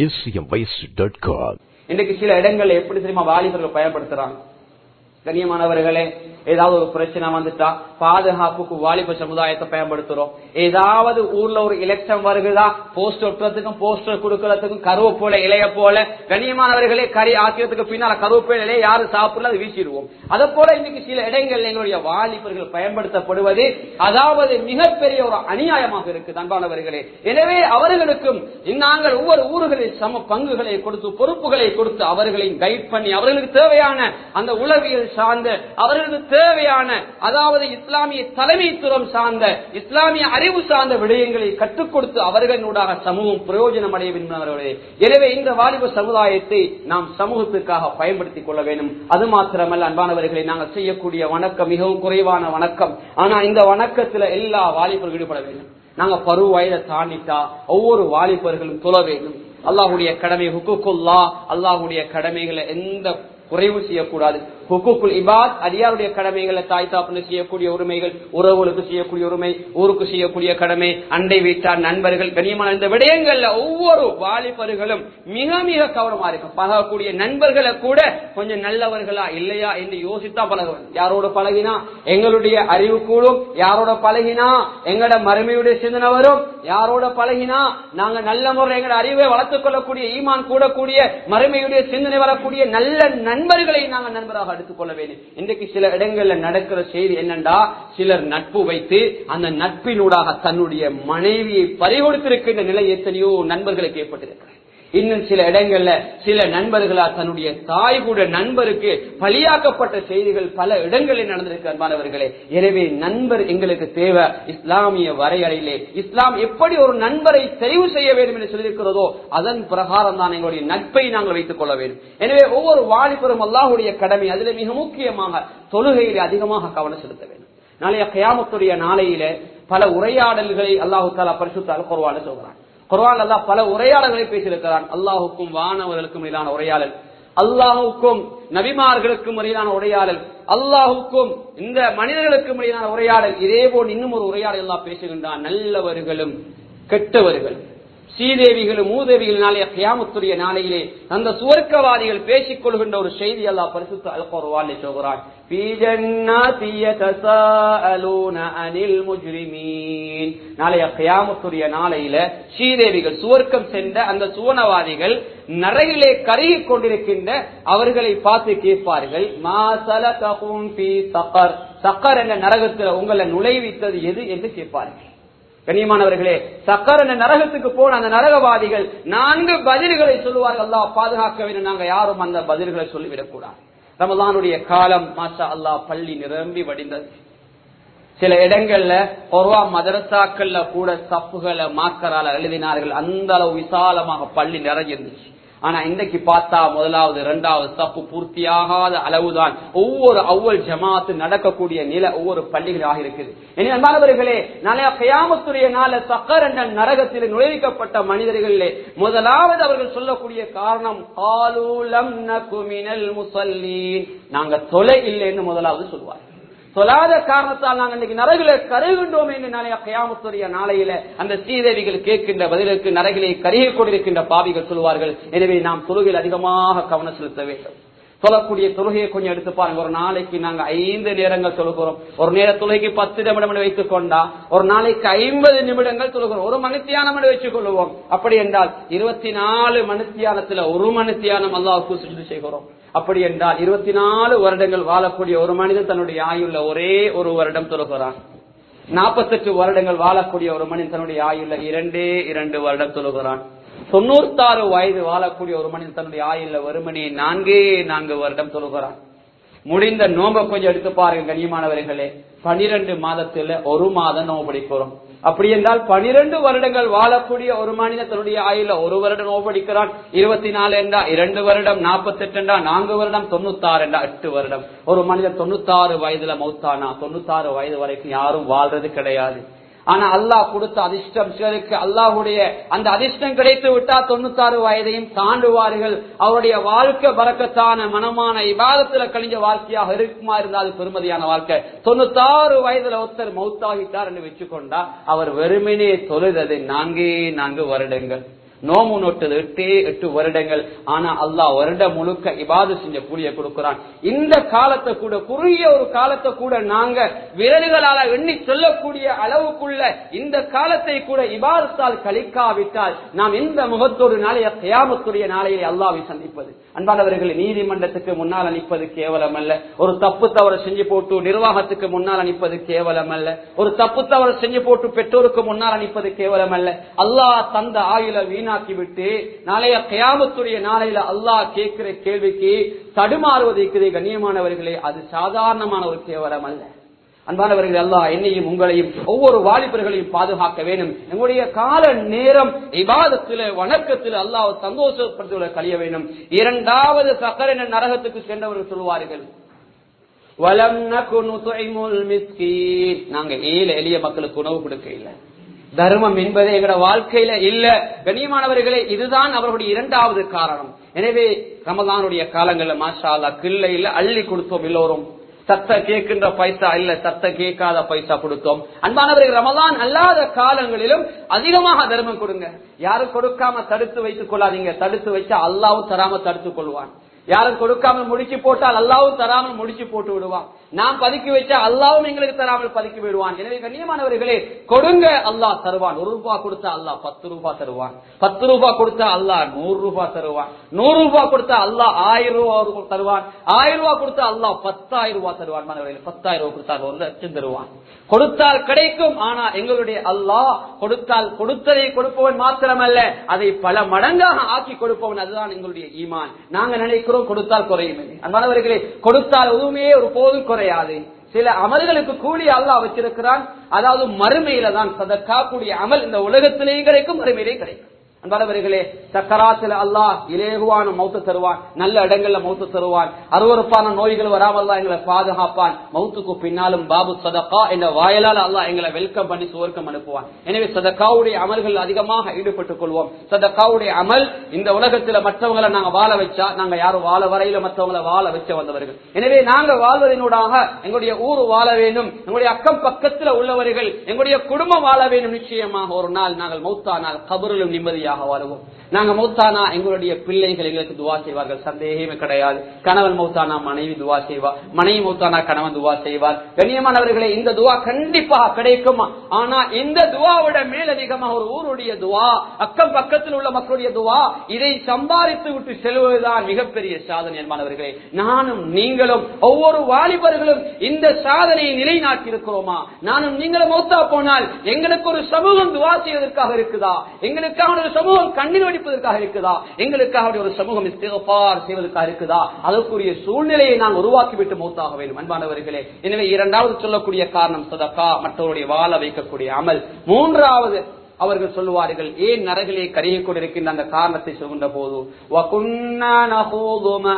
இன்னைக்கு சில இடங்கள்ல எப்படி தெரியுமா வாலிபர்கள் பயன்படுத்துறாங்க கண்ணியமானவர்களே ஏதாவது ஒரு பிரச்சனை வந்துட்டா பாதுகாப்புக்கு வாலிப சமுதாயத்தை பயன்படுத்துறோம் ஏதாவது ஊர்ல ஒரு எலெக்ஷன் வருகுதா போஸ்டர் ஒட்டுறதுக்கும் போஸ்டர் கொடுக்கறதுக்கும் கருவேப்போல இலைய போல கண்ணியமானவர்களே கறி ஆக்கியத்துக்கு பின்னால கருவேப்பிலை இலைய யாரு சாப்பிடல அது வீசிடுவோம் அதை போல இன்னைக்கு சில இடங்கள் எங்களுடைய வாலிபர்கள் பயன்படுத்தப்படுவது அதாவது மிகப்பெரிய ஒரு அநியாயமாக இருக்கு அன்பானவர்களே எனவே அவர்களுக்கும் நாங்கள் ஒவ்வொரு ஊர்களில் சம பங்குகளை கொடுத்து பொறுப்புகளை கொடுத்து அவர்களை கைட் பண்ணி அவர்களுக்கு தேவையான அந்த உளவியல் சார்ந்த அவர்களுக்கு தேவையான அதாவது இஸ்லாமிய தலைமைத்துவம் சார்ந்த இஸ்லாமிய அறிவு சார்ந்த விடயங்களை கற்றுக் கொடுத்து அவர்களூடாக சமூகம் பிரயோஜனம் அடைய விரும்பினவர்களே எனவே இந்த வாலிப சமுதாயத்தை நாம் சமூகத்துக்காக பயன்படுத்திக் கொள்ள வேண்டும் அது மாத்திரமல்ல அன்பானவர்களை நாங்கள் செய்யக்கூடிய வணக்கம் மிகவும் குறைவான வணக்கம் ஆனா இந்த வணக்கத்துல எல்லா வாலிபர்களும் ஈடுபட வேண்டும் நாங்க பருவ வயதை தாண்டிட்டா ஒவ்வொரு வாலிபர்களும் துள வேண்டும் அல்லாஹுடைய கடமை ஹுக்குல்லா அல்லாஹுடைய கடமைகளை எந்த குறைவு செய்யக்கூடாது ஹுக்குக்குல் இபாத் அடியாருடைய கடமைகளை தாய் தாப்புன்னு செய்யக்கூடிய உரிமைகள் உறவுகளுக்கு செய்யக்கூடிய உரிமை ஊருக்கு செய்யக்கூடிய கடமை அண்டை வீட்டார் நண்பர்கள் கண்ணியமான இந்த விடயங்கள்ல ஒவ்வொரு வாலிபர்களும் மிக மிக கவனமா இருக்கும் பழகக்கூடிய நண்பர்களை கூட கொஞ்சம் நல்லவர்களா இல்லையா என்று யோசித்தா பழகுவோம் யாரோட பழகினா எங்களுடைய அறிவு கூடும் யாரோட பழகினா எங்களோட மறுமையுடைய சிந்தனை வரும் யாரோட பழகினா நாங்க நல்ல முறை எங்களோட அறிவை வளர்த்துக் கொள்ளக்கூடிய ஈமான் கூடக்கூடிய மறுமையுடைய சிந்தனை வரக்கூடிய நல்ல நண்பர்களை நாங்கள் நண்பராக எடுத்துக் கொள்ள வேண்டும் இன்றைக்கு சில இடங்கள்ல நடக்கிற செய்தி என்னண்டா சிலர் நட்பு வைத்து அந்த நட்பினூடாக தன்னுடைய மனைவியை பறிகொடுத்திருக்கின்ற நிலை எத்தனையோ நண்பர்களுக்கு ஏற்பட்டிருக்கிறது இன்னும் சில இடங்கள்ல சில நண்பர்களா தன்னுடைய தாய் கூட நண்பருக்கு பலியாக்கப்பட்ட செய்திகள் பல இடங்களில் நடந்திருக்கு அன்பானவர்களே எனவே நண்பர் எங்களுக்கு தேவை இஸ்லாமிய வரையறையிலே இஸ்லாம் எப்படி ஒரு நண்பரை தெரிவு செய்ய வேண்டும் என்று சொல்லியிருக்கிறதோ அதன் பிரகாரம் தான் எங்களுடைய நட்பை நாங்கள் வைத்துக் கொள்ள வேண்டும் எனவே ஒவ்வொரு வாலிபரும் அல்லாஹுடைய கடமை அதில் மிக முக்கியமாக தொழுகையிலே அதிகமாக கவனம் செலுத்த வேண்டும் நாளைய கயாமத்துடைய நாளையில பல உரையாடல்களை அல்லாஹு தாலா பரிசுத்த அல்குர்வான சொல்கிறான் குர்ஆன் அல்லாஹ் பல உரையாடல்களை பேசியிருக்கிறான் அல்லாஹுக்கும் வானவர்களுக்கும் இடையிலான உரையாடல் அல்லாஹுக்கும் நபிமார்களுக்கும் இடையிலான உரையாடல் அல்லாஹுக்கும் இந்த மனிதர்களுக்கும் இடையிலான உரையாடல் இதே போல் இன்னும் ஒரு உரையாடல் எல்லாம் பேசுகின்றான் நல்லவர்களும் கெட்டவர்கள் ஸ்ரீதேவிகளும் மூதேவிகள் நாளைய கியாமத்துடைய நாளையிலே அந்த சுவர்க்கவாதிகள் பேசிக் கொள்கின்ற ஒரு செய்தி அல்லாஹ் பரிசுத்த அல்குர்வானிலே சொல்கிறான் في جنات يتساءلون عن المجرمين நாளைய கியாமத்துடைய நாளையில ஸ்ரீதேவிகள் சுவர்க்கம் சென்ற அந்த சுவனவாதிகள் நரகிலே கருகிக் கொண்டிருக்கின்ற அவர்களை பார்த்து கேட்பார்கள் மா சலககும் ஃபீ சக்கர் சக்கர் என்ற நரகத்தில் உங்களை நுழைவித்தது எது என்று கேட்பார்கள் கண்ணியமானவர்களே சக்கர என்ற நரகத்துக்கு போன அந்த நரகவாதிகள் நான்கு பதில்களை சொல்லுவார்கள் அல்லாஹ் பாதுகாக்க வேண்டும் நாங்க யாரும் அந்த பதில்களை சொல்லிவிடக் கூடாது ரமலானுடைய காலம் மாஷா அல்லாஹ் பள்ளி நிரம்பி வடிந்தது சில இடங்கள்ல ஒருவா மதரசாக்கள்ல கூட தப்புகளை மாக்கரால எழுதினார்கள் அந்த அளவு விசாலமாக பள்ளி நிறைஞ்சிருந்துச்சு ஆனா இன்றைக்கு பார்த்தா முதலாவது இரண்டாவது தப்பு பூர்த்தியாகாத அளவுதான் ஒவ்வொரு அவ்வள் ஜமாத்து நடக்கக்கூடிய நிலை ஒவ்வொரு பள்ளிகளாக இருக்குது இனி அன்பானவர்களே நாளைய கயாமத்துடைய நாள சக்கர் என்ற நரகத்தில் நுழைவிக்கப்பட்ட மனிதர்களிலே முதலாவது அவர்கள் சொல்லக்கூடிய காரணம் காலூலம் நகுமினல் முசல்லீன் நாங்க தொலை இல்லைன்னு முதலாவது சொல்லுவார்கள் சொல்லாத காரணத்தால் நாங்கள் இன்னைக்கு நரகில கருகின்றோம் என்று நாளைய கயாமத்துடைய நாளையில அந்த ஸ்ரீதேவிகள் கேட்கின்ற பதிலுக்கு நரகிலே கருகி கொண்டிருக்கின்ற பாவிகள் சொல்வார்கள் எனவே நாம் தொழுகையில் அதிகமாக கவனம் செலுத்த வேண்டும் சொல்லக்கூடிய தொழுகையை கொஞ்சம் எடுத்து பாருங்க ஒரு நாளைக்கு நாங்க ஐந்து நேரங்கள் தொழுகிறோம் ஒரு நேர தொழுகைக்கு பத்து நிமிடம் வைத்துக் கொண்டா ஒரு நாளைக்கு ஐம்பது நிமிடங்கள் தொழுகிறோம் ஒரு மணித்தியானம் வச்சுக் கொள்வோம் அப்படி என்றால் இருபத்தி நாலு மணித்தியானத்துல ஒரு மணித்தியானம் அல்லாவுக்கு சுஜிது செய்கிறோம் அப்படி என்றால் இருபத்தி நாலு வருடங்கள் வாழக்கூடிய ஒரு மனிதன் தன்னுடைய ஆயுள்ள ஒரே ஒரு வருடம் தொழுகிறான் நாற்பத்தெட்டு வருடங்கள் வாழக்கூடிய ஒரு மனிதன் தன்னுடைய ஆயுள்ள இரண்டே இரண்டு வருடம் தொழுகிறான் தொண்ணூத்தாறு வயது வாழக்கூடிய ஒரு மனிதன் தன்னுடைய ஆயுள்ள வருமனி நான்கே நான்கு வருடம் தொழுகிறான் முடிந்த நோம்ப கொஞ்சம் எடுத்து பாருங்க கண்ணியமானவர்களே பனிரெண்டு மாதத்துல ஒரு மாதம் நோம்பு பிடிக்கிறோம் அப்படி என்றால் பனிரெண்டு வருடங்கள் வாழக்கூடிய ஒரு மனிதன் தன்னுடைய ஆயுள ஒரு வருடம் நோம்பு பிடிக்கிறான் இருபத்தி நாலு என்றா இரண்டு வருடம் நாற்பத்தி எட்டு என்றா நான்கு வருடம் தொண்ணூத்தாறு என்றா எட்டு வருடம் ஒரு மனிதன் தொண்ணூத்தாறு வயதுல மௌத்தானா தொண்ணூத்தாறு வயது வரைக்கும் யாரும் வாழ்றது கிடையாது ஆனா அல்லாஹ் கொடுத்த அதிர்ஷ்டம் சிலருக்கு அல்லாஹுடைய அந்த அதிர்ஷ்டம் கிடைத்து விட்டா தொண்ணூத்தாறு வயதையும் தாண்டுவார்கள் அவருடைய வாழ்க்கை பறக்கத்தான மனமான இபாதத்துல கழிஞ்ச வாழ்க்கையாக இருக்குமா இருந்தால் பெருமதியான வாழ்க்கை தொண்ணூத்தாறு வயதுல ஒருத்தர் மௌத்தாகிட்டார் என்று வச்சுக்கொண்டா அவர் வெறுமனே தொழுதது நான்கே நான்கு வருடங்கள் நோமு நோட்டது எட்டே எட்டு வருடங்கள் ஆனா அல்லாஹ் வருடம் முழுக்க இபாது செஞ்ச கூலிய கொடுக்கிறான் இந்த காலத்தை கூட குறுகிய ஒரு காலத்தை கூட நாங்க விரல்களால எண்ணி சொல்லக்கூடிய அளவுக்குள்ள இந்த காலத்தை கூட இபாதத்தால் கழிக்காவிட்டால் நாம் எந்த முகத்தோடு நாளைய கயாமத்துடைய நாளையை அல்லாவை சந்திப்பது அன்பானவர்களை நீதிமன்றத்துக்கு முன்னால் அனுப்பது கேவலம் அல்ல ஒரு தப்பு தவறு செஞ்சு போட்டு நிர்வாகத்துக்கு முன்னால் அனுப்பது கேவலம் அல்ல ஒரு தப்பு தவறு செஞ்சு போட்டு பெற்றோருக்கு முன்னால் அனுப்பது கேவலம் அல்ல அல்லாஹ் தந்த ஆயுள வீணாக்கி விட்டு நாளைய கயாமத்துடைய நாளையில அல்லாஹ் கேட்கிற கேள்விக்கு தடுமாறுவது இருக்குது கண்ணியமானவர்களே அது சாதாரணமான ஒரு கேவலம் அல்ல அன்பானவர்கள் அல்லாஹ் என்னையும் உங்களையும் ஒவ்வொரு வாலிபர்களையும் பாதுகாக்க வேண்டும் எங்களுடைய கால நேரம் இபாதத்தில வணக்கத்தில் அல்லாஹ் சந்தோஷப்படுத்த கழிய வேண்டும் இரண்டாவது சக்கரன நரகத்துக்கு சென்றவர்கள் சொல்வார்கள் வலம் நாங்க ஏழு எளிய மக்களுக்கு உணவு கொடுக்க இல்லை தர்மம் என்பது எங்களோட வாழ்க்கையில இல்ல கண்ணியமானவர்களே இதுதான் அவர்களுடைய இரண்டாவது காரணம் எனவே ரமதானுடைய காலங்கள்ல மாஷா அல்லா கிள்ள இல்ல அள்ளி கொடுத்தோம் எல்லோரும் சத்த கேட்கின்ற பைசா இல்ல சத்த கேட்காத பைசா கொடுத்தோம் அன்பானவர்கள் ரமதான் அல்லாத காலங்களிலும் அதிகமாக தர்மம் கொடுங்க யாரும் கொடுக்காம தடுத்து வைத்துக் கொள்ளாதீங்க தடுத்து வச்சா அல்லாவும் தராம தடுத்துக் கொள்வான் யாரும் கொடுக்காமல் முடிச்சு போட்டால் அல்லாவும் தராமல் முடிச்சு போட்டு விடுவான் நாம் பதுக்கி வச்சா அல்லாவும் எங்களுக்கு தராமல் பதுக்கி விடுவான் எனவே கண்ணியமானவர்களே கொடுங்க அல்லாஹ் தருவான் ஒரு ரூபாய் கொடுத்தா அல்லாஹ் பத்து ரூபாய் தருவான் பத்து ரூபாய் கொடுத்தா அல்லாஹ் நூறு ரூபாய் தருவான் நூறு ரூபாய் கொடுத்தா அல்லாஹ் ஆயிரம் ரூபாய் தருவான் ஆயிரம் ரூபாய் கொடுத்தா அல்லாஹ் பத்தாயிரம் ரூபாய் தருவான் மாணவர்களே பத்தாயிரம் ரூபாய் கொடுத்தா ஒரு லட்சம் தருவான் கொடுத்தால் கிடைக்கும் ஆனா எங்களுடைய அல்லாஹ் கொடுத்தால் கொடுத்ததை கொடுப்பவன் மாத்திரமல்ல அதை பல மடங்காக ஆக்கி கொடுப்பவன் அதுதான் எங்களுடைய ஈமான் நாங்க நினைக்கிறோம் கொடுத்தால் குறையும் அன்பானவர்களே கொடுத்தால் எதுவுமே ஒரு போதும் குறையாது சில அமல்களுக்கு கூலி அல்லாஹ் வச்சிருக்கிறான் அதாவது மறுமையில தான் சதக்கா கூடிய அமல் இந்த உலகத்திலேயும் கிடைக்கும் மறுமையிலே கிடைக்கும் அன்பானவர்களே சக்கராத்துல அல்லாஹ் இலேகுவான மௌத்த தருவான் நல்ல இடங்கள்ல மௌத்த தருவான் அருவறுப்பான நோய்கள் வராமல் தான் எங்களை பாதுகாப்பான் மௌத்துக்கு பின்னாலும் பாபு சதக்கா என்ற வாயலால் அல்லாஹ் எங்களை வெல்கம் பண்ணி சுவர்க்கம் அனுப்புவான் எனவே சதக்காவுடைய அமல்கள் அதிகமாக ஈடுபட்டுக் கொள்வோம் சதக்காவுடைய அமல் இந்த உலகத்துல மற்றவங்களை நாங்க வாழ வச்சா நாங்க யாரும் வாழ வரையில மற்றவங்களை வாழ வச்ச வந்தவர்கள் எனவே நாங்க வாழ்வதனூடாக எங்களுடைய ஊர் வாழ வேண்டும் எங்களுடைய அக்கம் பக்கத்துல உள்ளவர்கள் எங்களுடைய குடும்பம் வாழ வேண்டும் நிச்சயமாக ஒரு நாள் நாங்கள் மௌத்தானால் கபரிலும் நிம்மதியாக வாழுவோம் நாங்க மௌத்தானா எங்களுடைய பிள்ளைகள் எங்களுக்கு துவா செய்வார்கள் சந்தேகமே கிடையாது கணவன் மௌத்தானா மனைவி துவா செய்வார் மனைவி மௌத்தானா கணவன் துவா செய்வார் கண்ணியமானவர்களே இந்த துவா கண்டிப்பாக கிடைக்கும் ஆனா இந்த துவாவோட மேலதிகமாக ஒரு ஊருடைய துவா அக்கம் பக்கத்தில் உள்ள மக்களுடைய துவா இதை சம்பாதித்து விட்டு செல்வதுதான் மிகப்பெரிய சாதனை என்பானவர்களே நானும் நீங்களும் ஒவ்வொரு வாலிபர்களும் இந்த சாதனையை நிலைநாட்டி இருக்கிறோமா நானும் நீங்களும் மௌத்தா போனால் எங்களுக்கு ஒரு சமூகம் துவா செய்வதற்காக இருக்குதா எங்களுக்காக ஒரு சமூகம் கண்ணீர் வடிப்பதற்காக இருக்குதா எங்களுக்காக ஒரு சமூகம் இஸ்திகபார் செய்வதற்காக இருக்குதா அதற்குரிய சூழ்நிலையை நான் உருவாக்கிவிட்டு மௌத்தாக வேண்டும் அன்பானவர்களே எனவே இரண்டாவது சொல்லக்கூடிய காரணம் சதக்கா மற்றவருடைய வாழ வைக்கக்கூடிய அமல் மூன்றாவது அவர்கள் சொல்லுவார்கள் ஏன் நரகிலே கருகி கொண்டிருக்கின்ற அந்த காரணத்தை சொல்கின்ற போது وَكُنَّا نَخُوضُ مَعَ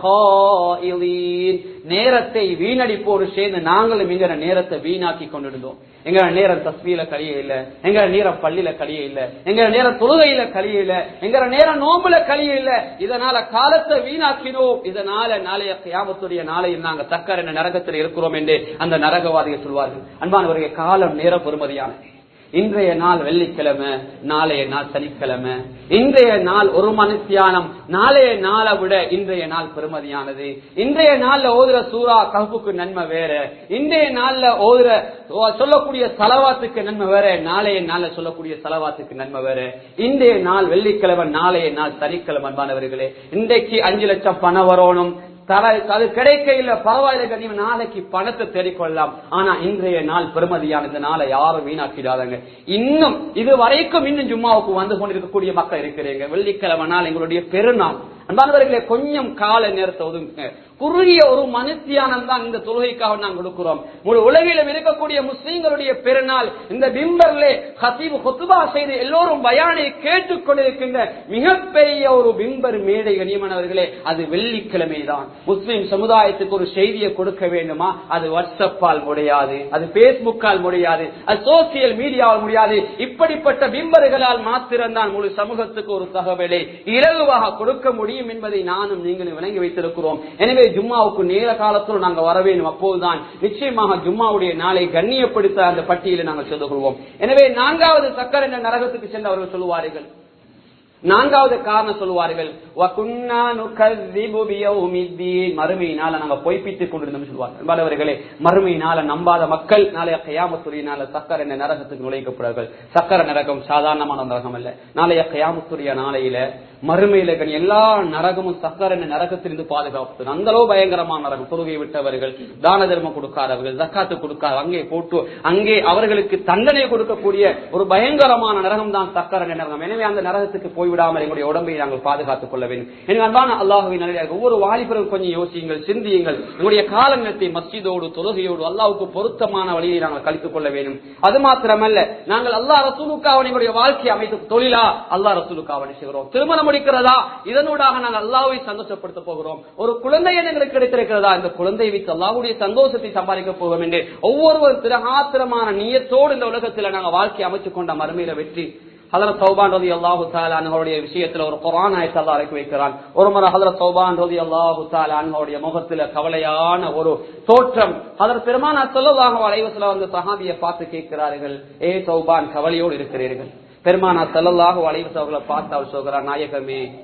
الْخَائِضِينَ. நேரத்தை வீணடிப்போடு சேர்ந்து நாங்களும் எங்கிற நேரத்தை வீணாக்கி கொண்டிருந்தோம் எங்க நேரம் தஸ்மியில கழிய இல்ல எங்க நேரம் பள்ளியில கழிய இல்ல எங்க நேரம் தொழுகையில கழிய இல்ல எங்க நேரம் நோம்புல கழிய இல்ல இதனால காலத்தை வீணாக்கினோம் இதனால நாளைய கியாமத்துடைய நாளையில் நாங்க தக்கர் என்ற நரகத்தில் இருக்கிறோம் என்று அந்த நரகவாதிகள் சொல்வார்கள் அன்பானவர்கள் காலம் நேரம் பெறுமதியானது இன்றைய நாள் வெள்ளிக்கிழமை நாளைய நாள் சனிக்கிழமை இன்றைய நாள் ஒரு மனுஷியானம் நாளைய நாளை விட இன்றைய நாள் பெருமதியானது இன்றைய நாள்ல ஓதுற சூறா கஹுக்கு நன்மை வேற இன்றைய நாள்ல ஓதுற ஓ- சொல்லக்கூடிய செலவாத்துக்கு நன்மை வேற நாளைய நாள்ல சொல்லக்கூடிய செலவாத்துக்கு நன்மை வேற இன்றைய நாள் வெள்ளிக்கிழமை நாளைய நாள் சனிக்கிழமை அன்பானவர்களே இன்றைக்கு அஞ்சு லட்சம் பணம் வரணும் தர அது கிடைக்க இல்ல பரவாயில்ல கண்ணியம் நாளைக்கு பணத்தை தேடிக்கொள்ளலாம் ஆனா இன்றைய நாள் பெருமதியான இந்த நாளை யாரும் வீணாக்கிடாதங்க இன்னும் இது வரைக்கும் இன்னும் ஜும்மாவுக்கு வந்து கொண்டிருக்கக்கூடிய மக்கள் இருக்கிறீங்க வெள்ளிக்கிழமை நாள் எங்களுடைய பெருநாள் அன்பானவர்களே கொஞ்சம் கால நேரத்தை ஒதுங்க குறுகிய ஒரு மனுத்தியானம் தான் இந்த தொழுகைக்காக நாம் கொடுக்கிறோம் முழு உலகிலும் இருக்கக்கூடிய முஸ்லீம்களுடைய பெருநாள் இந்த பிம்பர்லே ஹசீப் ஹொத்துபா செய்து எல்லோரும் பயானை கேட்டுக் கொண்டிருக்கின்ற மிகப்பெரிய ஒரு பிம்பர் மேடை கனியமானவர்களே அது வெள்ளிக்கிழமை தான் முஸ்லிம் சமுதாயத்துக்கு ஒரு செய்தியை கொடுக்க வேண்டுமா அது வாட்ஸ்அப்பால் முடியாது அது பேஸ்புக்கால் முடியாது அது சோசியல் மீடியாவால் முடியாது இப்படிப்பட்ட பிம்பர்களால் மாத்திரம்தான் முழு சமூகத்துக்கு ஒரு தகவலை இலகுவாக கொடுக்க முடியும் என்பதை நானும் நீங்களும் விளங்கி வைத்திருக்கிறோம் எனவே ஜும்மாவுக்கு நேர காலத்தில் நாங்கள் வர வேண்டும் அப்போதுதான் நிச்சயமாக ஜும்மாவுடைய நாளை கண்ணியப்படுத்த அந்த பட்டியலை நாங்கள் செய்து கொள்வோம் எனவே நான்காவது சக்கர என்ற நரகத்துக்கு சென்று அவர்கள் சொல்லுவார்கள் நான்காவது காரணம் சொல்லுவார்கள் "வகுன்னா நுகذிபு பியௌமித்தீன்." மறுமையினால நாங்க பொய்ப்பித்துக் கொண்டிருந்தோம் சொல்லுவார்கள் அன்பானவர்களே மறுமையினால நம்பாத மக்கள் நாளைய கயாமத்துடைய நாள சக்கர என்ற நரகத்துக்கு நுழைக்கப்படுவார்கள் சக்கர நரகம் சாதாரணமான நரகம் அல்ல நாளைய கயாமத்துடைய நாளையில மறுமையில கனி எல்லா நரகமும் சக்கர என்ற நரகத்திலிருந்து பாதுகாப்பு அந்த அளவு பயங்கரமான நரகம் தொழுகை விட்டவர்கள் தான தர்மம் கொடுக்காதவர்கள் ஜக்காத்து கொடுக்காத அங்கே போட்டு அங்கே அவர்களுக்கு தண்டனை கொடுக்கக்கூடிய ஒரு பயங்கரமான நரகம் தான் சக்கர என்ற நரகம் எனவே அந்த நரகத்துக்கு போய்விடாமல் எங்களுடைய உடம்பை நாங்கள் பாதுகாத்துக் கொள்ள வேண்டும் எனக்கு அன்பான அல்லாஹுவின் நல்லடியார்கள், ஒவ்வொரு வாலிபரும் கொஞ்சம் யோசியுங்கள் சிந்தியுங்கள் எங்களுடைய காலங்கத்தை மஸ்ஜிதோடு தொழுகையோடு அல்லாவுக்கு பொருத்தமான வழியை நாங்கள் கழித்துக் கொள்ள வேண்டும் அது மாத்திரமல்ல நாங்கள் அல்லாஹ் ரசூலுக்காக எங்களுடைய வாழ்க்கையை அமைத்து தொழிலா அல்லாஹ் ரசூலுக்காக செய்கிறோம் திருமணம் முடிக்கிறதா இதனூடாக நாங்கள் அல்லாஹ்வை சந்தோஷப்படுத்த போகிறோம் ஒரு குழந்தை எங்களுக்கு கிடைத்திருக்கிறதா இந்த குழந்தை வைத்து அல்லாஹ்வுடைய சந்தோஷத்தை சம்பாதிக்க போகிறோம் என்று ஒவ்வொருவரும் திரகாத்திரமான நீயத்தோடு இந்த உலகத்தில் நாங்கள் வாழ்க்கை அமைத்துக் கொண்ட மறுமையில வெற்றி ஹதரத் சௌபான் ரதி அல்லாஹு அவருடைய விஷயத்துல ஒரு குரான் ஆயத்தை அல்லாஹ் இறக்கி வைக்கிறான் ஒரு முறை ஹதரத் சௌபான் ரதி அல்லாஹு அவருடைய முகத்துல கவலையான ஒரு தோற்றம் ஹதரத் பெருமானா சொல்லலாக அலைவசல வந்து சஹாபியை பார்த்து கேட்கிறார்கள் ஏ சௌபான் கவலையோடு இருக்கிறீர்கள் பெருமானா செல்லல்லாக அலைவச அவர்களை பார்த்து அவர் சொல்கிறார் நாயகமே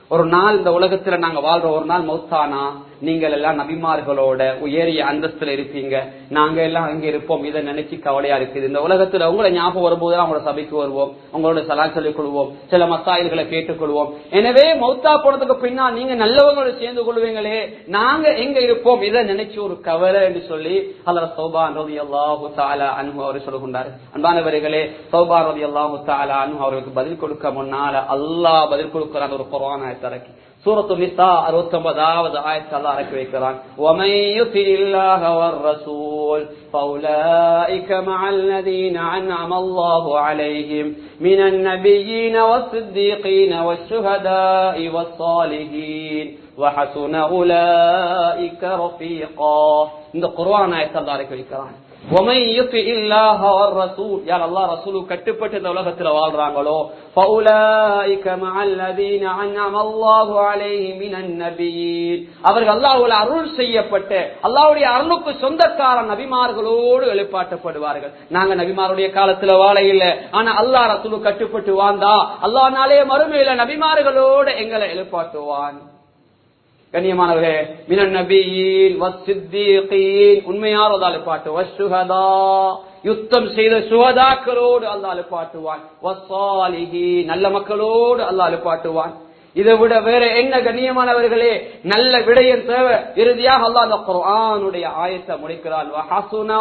ஒரு நாள் இந்த உலகத்துல நாங்க வாழ்ற ஒரு நாள் மௌத்தானா நீங்கள் எல்லாம் நபிமார்களோட உயரிய அந்தஸ்துல இருப்பீங்க நாங்க எல்லாம் அங்க இருப்போம் இதை நினைச்சு கவலையா இருக்குது இந்த உலகத்துல உங்களை ஞாபகம் வரும்போது அவங்களோட சபைக்கு வருவோம் உங்களோட சலான் சொல்லிக் கொள்வோம் சில மசாயில்களை கேட்டுக்கொள்வோம் எனவே மௌத்தா போனதுக்கு பின்னால் நீங்க நல்லவங்களோட சேர்ந்து கொள்வீங்களே நாங்க எங்க இருப்போம் இதை நினைச்சு ஒரு கவலை என்று சொல்லி அல்ல சௌபான் ரவி அல்லாஹு தாலா அன்பு அவர் சொல்லுகின்றார் அன்பானவர்களே சௌபா ரவி அல்லாஹு தாலா அன்பு அவர்களுக்கு பதில் கொடுக்க முன்னால அல்லாஹ் பதில் கொடுக்கிறான் ஒரு குரான தரக்கி சூரத்து நிசா அறுபத்தொன்பதாவது ஆயத்தை அல்லா இறக்கி வைக்கிறான் وَمَن يُطِعِ اللَّهَ وَالرَّسُولَ فَأُولَئِكَ مَعَ الَّذِينَ أَنْعَمَ اللَّهُ عَلَيْهِمْ مِنَ النَّبِيِّينَ وَالصِّدِّيقِينَ وَالشُّهَدَاءِ وَالصَّالِحِينَ وَحَسُنَ أُولَئِكَ رَفِيقًا இந்த குர்ஆன் ஆயத்தை அல்லா இறக்கி வைக்கிறான் وَمَن يُطِعِ اللَّهَ وَالرَّسُولَ யார் அல்லாஹ் ரசூலுக்கு கட்டுப்பட்டு இந்த உலகத்துல வாழ்றாங்களோ فَأُولَئِكَ مَعَ الَّذِينَ أَنْعَمَ اللَّهُ عَلَيْهِمْ مِنَ النَّبِيِّينَ அவர்கள் அல்லாஹ்வுல அருள் செய்யப்பட்ட அல்லாஹ்வுடைய அருளுக்கு சொந்தக்கார நபிமார்களோடு எழுப்பாட்டப்படுவார்கள் நாங்க நபிமாருடைய காலத்துல வாழ இல்ல ஆனா அல்லாஹ் ரசூலு கட்டுப்பட்டு வாழ்ந்தா அல்லாஹ் நாளே மறுமையில நபிமார்களோடு எங்களை எழுப்பாட்டுவான் கண்ணியமானவர்களே மினன் நபியின் வசித்தீகீன் உண்மையானதால் பாட்டு வசுகதா யுத்தம் செய்த சுகதாக்களோடு அல்லாஹ் பாட்டுவான் வசாலிஹி நல்ல மக்களோடு அல்லாஹ் பாட்டுவான் இதை விட வேற என்ன கண்ணியமானவர்களே நல்ல விடயம் தேவை இறுதியாக அல்லாஹ் அந்த குர்ஆனுடைய ஆயத்தை முடிக்கிறான் வஹசுன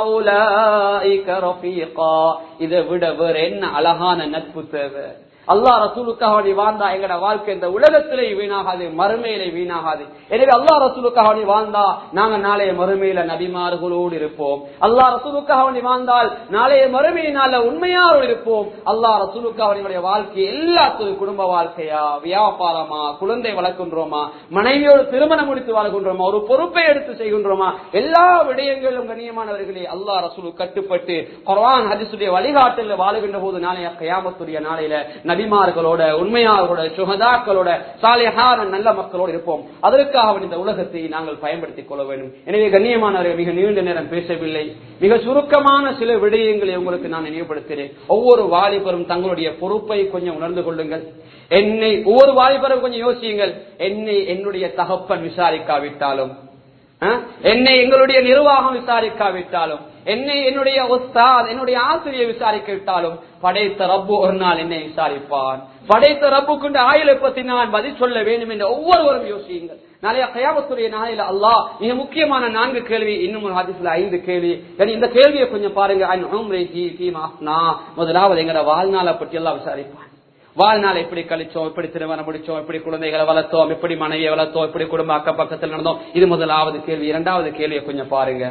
உலாயிக ரஃபீகா இதை விட வேற என்ன அழகான நட்பு தேவை அல்லாஹ் ரசூலுக்காக நீ வாழ்ந்தா எங்கட வாழ்க்கை இந்த உலகத்திலே வீணாகாது மறுமையிலே வீணாகாது எனவே அல்லாஹ் ரசூலுக்காக நீ வாழ்ந்தா நாங்க நாளைய மறுமையில நபிமார்களோடு இருப்போம் அல்லாஹ் ரசூலுக்காக நீ வாழ்ந்தால் நாளைய மறுமையினால உண்மையாரோடு இருப்போம் அல்லாஹ் ரசூலுக்காக நீங்களுடைய வாழ்க்கை எல்லாத்துக்கும் குடும்ப வாழ்க்கையா வியாபாரமா குழந்தை வளர்க்கின்றோமா மனைவியோடு திருமணம் முடித்து வாழ்கின்றோமா ஒரு பொறுப்பை எடுத்து செய்கின்றோமா எல்லா விடயங்களும் கண்ணியமானவர்களே அல்லாஹ் ரசூலு கட்டுப்பட்டு குர்ஆன் ஹதீஸுடைய வழிகாட்டல் வாழுகின்ற போது நாளைய கயாமத்துடைய நாளையில நபிமார்களோட உண்மையாளர்களோட சுகதாக்களோட சாலையான நல்ல மக்களோடு இருப்போம் அதற்காக இந்த உலகத்தை நாங்கள் பயன்படுத்திக் கொள்ள வேண்டும் எனவே கண்ணியமானவர்கள் மிக நீண்ட நேரம் பேசவில்லை மிக சுருக்கமான சில விடயங்களை உங்களுக்கு நான் நினைவுபடுத்துகிறேன் ஒவ்வொரு வாலிபரும் தங்களுடைய பொறுப்பை கொஞ்சம் உணர்ந்து கொள்ளுங்கள் என்னை ஒவ்வொரு வாலிபரும் கொஞ்சம் யோசியுங்கள் என்னை என்னுடைய தகப்பன் விசாரிக்காவிட்டாலும் என்னை எங்களுடைய நிர்வாகம் விசாரிக்காவிட்டாலும் என்னை என்னுடைய உஸ்தாத் என்னுடைய ஆசிரியை விசாரிக்காவிட்டாலும் படைத்த ரப்பு ஒரு நாள் என்னை விசாரிப்பான் படைத்த ரப்புக்குண்டு ஆயுளை பத்தி நான் பதில் சொல்ல வேண்டும் என்று ஒவ்வொருவரும் யோசியுங்கள் நாளைய கயாமத்துடைய நாளையில அல்லாஹ் மிக முக்கியமான நான்கு கேள்வி இன்னும் ஒரு ஹதீஸ்ல ஐந்து கேள்வி இந்த கேள்வியை கொஞ்சம் பாருங்க முதலாவது எங்கட வாழ்நாளை பற்றி எல்லாம் விசாரிப்பான் வாழ்நாள் எப்படி கழிச்சோம் எப்படி திருமணம் முடிச்சோம் எப்படி குழந்தைகளை வளர்த்தோம் எப்படி மனைவியை வளர்த்தோம் எப்படி குடும்ப அக்கம் பக்கத்தில் நடந்தோம் இது முதலாவது கேள்வி இரண்டாவது கேள்வியை கொஞ்சம் பாருங்க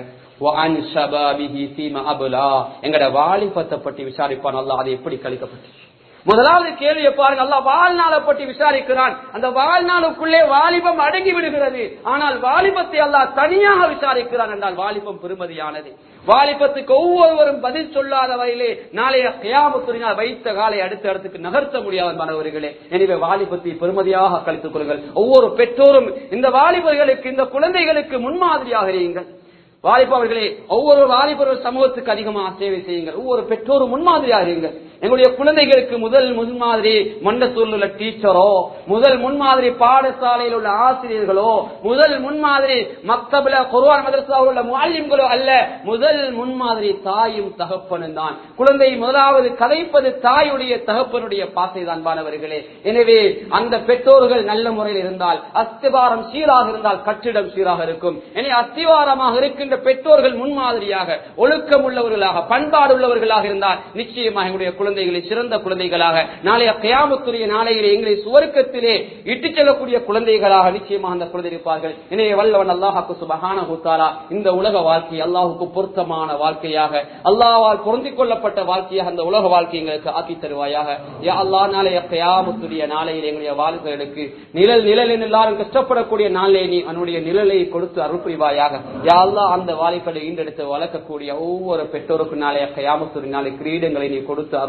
எங்கட வாலிபத்தை பற்றி விசாரிப்பான் அல்ல அது எப்படி கழிக்கப்பட்டு முதலாவது கேள்வியை பாருங்க அல்ல வாழ்நாளை பற்றி விசாரிக்கிறான் அந்த வாழ்நாளுக்குள்ளே வாலிபம் அடங்கி விடுகிறது ஆனால் வாலிபத்தை அல்லாஹ் தனியாக விசாரிக்கிறான் என்றால் வாலிபம் பெருமதியானது வாலிபத்துக்கு ஒவ்வொருவரும் பதில் சொல்லாத வகையிலே நாளைய கயாமத்துறினால் வைத்த காலை அடுத்த இடத்துக்கு நகர்த்த முடியாத மாணவர்களே எனவே வாலிபத்தை பெருமதியாக கழித்துக் கொள்ளுங்கள் ஒவ்வொரு பெற்றோரும் இந்த வாலிபர்களுக்கு இந்த குழந்தைகளுக்கு முன்மாதிரியாக இருங்கள் வாலிபவர்களே ஒவ்வொரு வாலிபர்கள் சமூகத்துக்கு அதிகமாக சேவை செய்யுங்கள் ஒவ்வொரு பெற்றோரும் முன்மாதிரியாக இருங்கள் எங்களுடைய குழந்தைகளுக்கு முதல் முன்மாதிரி மண்டசூரில் உள்ள டீச்சரோ முதல் முன்மாதிரி பாடசாலையில் உள்ள ஆசிரியர்களோ முதல் முன்மாதிரி மக்தபில குருவான் மதரசாவில் உள்ள மாலிம்களோ அல்ல முதல் முன்மாதிரி தாயும் தகப்பனும் தான் குழந்தை முதலாவது கதைப்பது தாயுடைய தகப்பனுடைய பாசை தான் பானவர்களே எனவே அந்த பெற்றோர்கள் நல்ல முறையில் இருந்தால் அஸ்திவாரம் சீராக இருந்தால் கட்டிடம் சீராக இருக்கும் எனவே அஸ்திவாரமாக இருக்கின்ற பெற்றோர்கள் முன்மாதிரியாக ஒழுக்கம் உள்ளவர்களாக பண்பாடு உள்ளவர்களாக இருந்தால் நிச்சயமாக எங்களுடைய குழந்தைகளை சிறந்த குழந்தைகளாக நாளைய கயாமத்துடைய நாளையிலே எங்களை சுவர்க்கத்திலே இட்டுச் செல்லக்கூடிய குழந்தைகளாக நிச்சயமாக அந்த குழந்தை இருப்பார்கள் எனவே வல்லவன் அல்லாஹாக்கு சுபகான ஹூத்தாலா இந்த உலக வாழ்க்கை அல்லாஹுக்கு பொருத்தமான வாழ்க்கையாக அல்லாவால் பொருந்திக் கொள்ளப்பட்ட வாழ்க்கையாக அந்த உலக வாழ்க்கை எங்களுக்கு ஆக்கி தருவாயாக யா அல்லா நாளைய கயாமத்துடைய நாளையில் எங்களுடைய வாழ்க்கைகளுக்கு நிழல் நிழல் என்று எல்லாரும் கஷ்டப்படக்கூடிய நாளே நீ அவனுடைய நிழலை கொடுத்து அருள் புரிவாயாக யா அல்லா அந்த வாலிபலை ஈண்டெடுத்து வளர்க்கக்கூடிய ஒவ்வொரு பெற்றோருக்கும் நாளைய கயாமத்துடைய நாளை கிரீடங்களை நீ கொடுத்து அருள்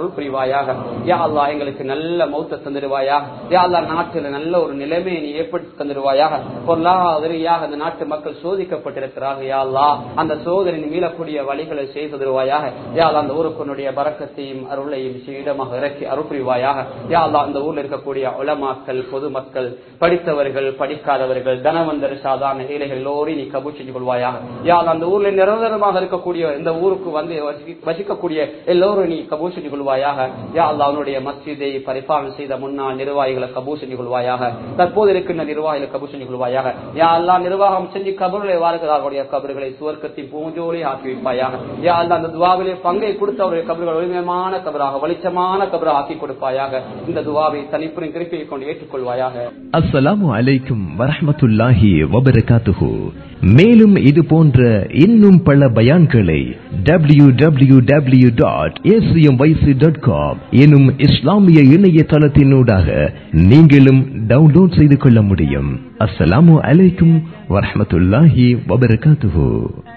அருள் புரிவாயாக யா அல்லாஹ் எங்களுக்கு நல்ல மௌத்த தந்துடுவாயாக யா அல்லாஹ் நாட்டில் நல்ல ஒரு நிலைமையை நீ ஏற்படுத்தி தந்துடுவாயாக பொருளாதாரியாக அந்த நாட்டு மக்கள் சோதிக்கப்பட்டிருக்கிறார்கள் யா அல்லாஹ் அந்த சோதனை மீளக்கூடிய வழிகளை செய்து தருவாயாக யா அல்லாஹ் அந்த ஊருக்குனுடைய பறக்கத்தையும் அருளையும் சீடமாக இறக்கி அருள் புரிவாயாக யா அல்லாஹ் அந்த ஊர்ல இருக்கக்கூடிய உலமாக்கள் பொதுமக்கள் படித்தவர்கள் படிக்காதவர்கள் தனவந்தர் சாதாரண ஏழைகள் எல்லோரையும் நீ கபூல் செஞ்சு கொள்வாயாக யா அல்லாஹ் அந்த ஊர்ல நிரந்தரமாக இருக்கக்கூடிய இந்த ஊருக்கு வந்து வசி- வசிக்கக்கூடிய எல்லோரும் நீ கபூல் செஞ்சு கொள்வாயாக யா அல்லாஹ் அவனுடைய மஸ்ஜிதை பரிபாலனை செய்த முன்னாள் நிர்வாகிகளை கபூல் செஞ்சு கொள்வாயாக தற்போது இருக்கின்ற நிர்வாகிகளை கபூல் செஞ்சு கொள்வாயாக யா அல்லாஹ் நிர்வாகம் செஞ்சு கபர்களை வாழ்கிறார்களுடைய கபர்களை சுவர்க்கத்தின் பூஞ்சோலி ஆக்கி வைப்பாயாக யா அல்லாஹ் அந்த துவாவிலே பங்கை கொடுத்தவருடைய கபர்கள் ஒளிமயமான கபராக வெளிச்சமான கபராக ஆக்கி கொடுப்பாயாக இந்த துவாவை தனிப்புரின் திருப்பியை கொண்டு ஏற்றுக்கொள்வாயாக அஸ்ஸலாமு அலைக்கும் வரஹ்மத்துல்லாஹி வபரகாத்துஹு மேலும் இது போன்ற இன்னும் பல பயான்களை W W W dot dot com எனும் இஸ்லாமிய இணையதளத்தினூடாக நீங்களும் டவுன்லோட் செய்து கொள்ள முடியும் அஸ்ஸலாமு அலைக்கும் வரஹ்மத்துல்லாஹி வபரகாத்துஹு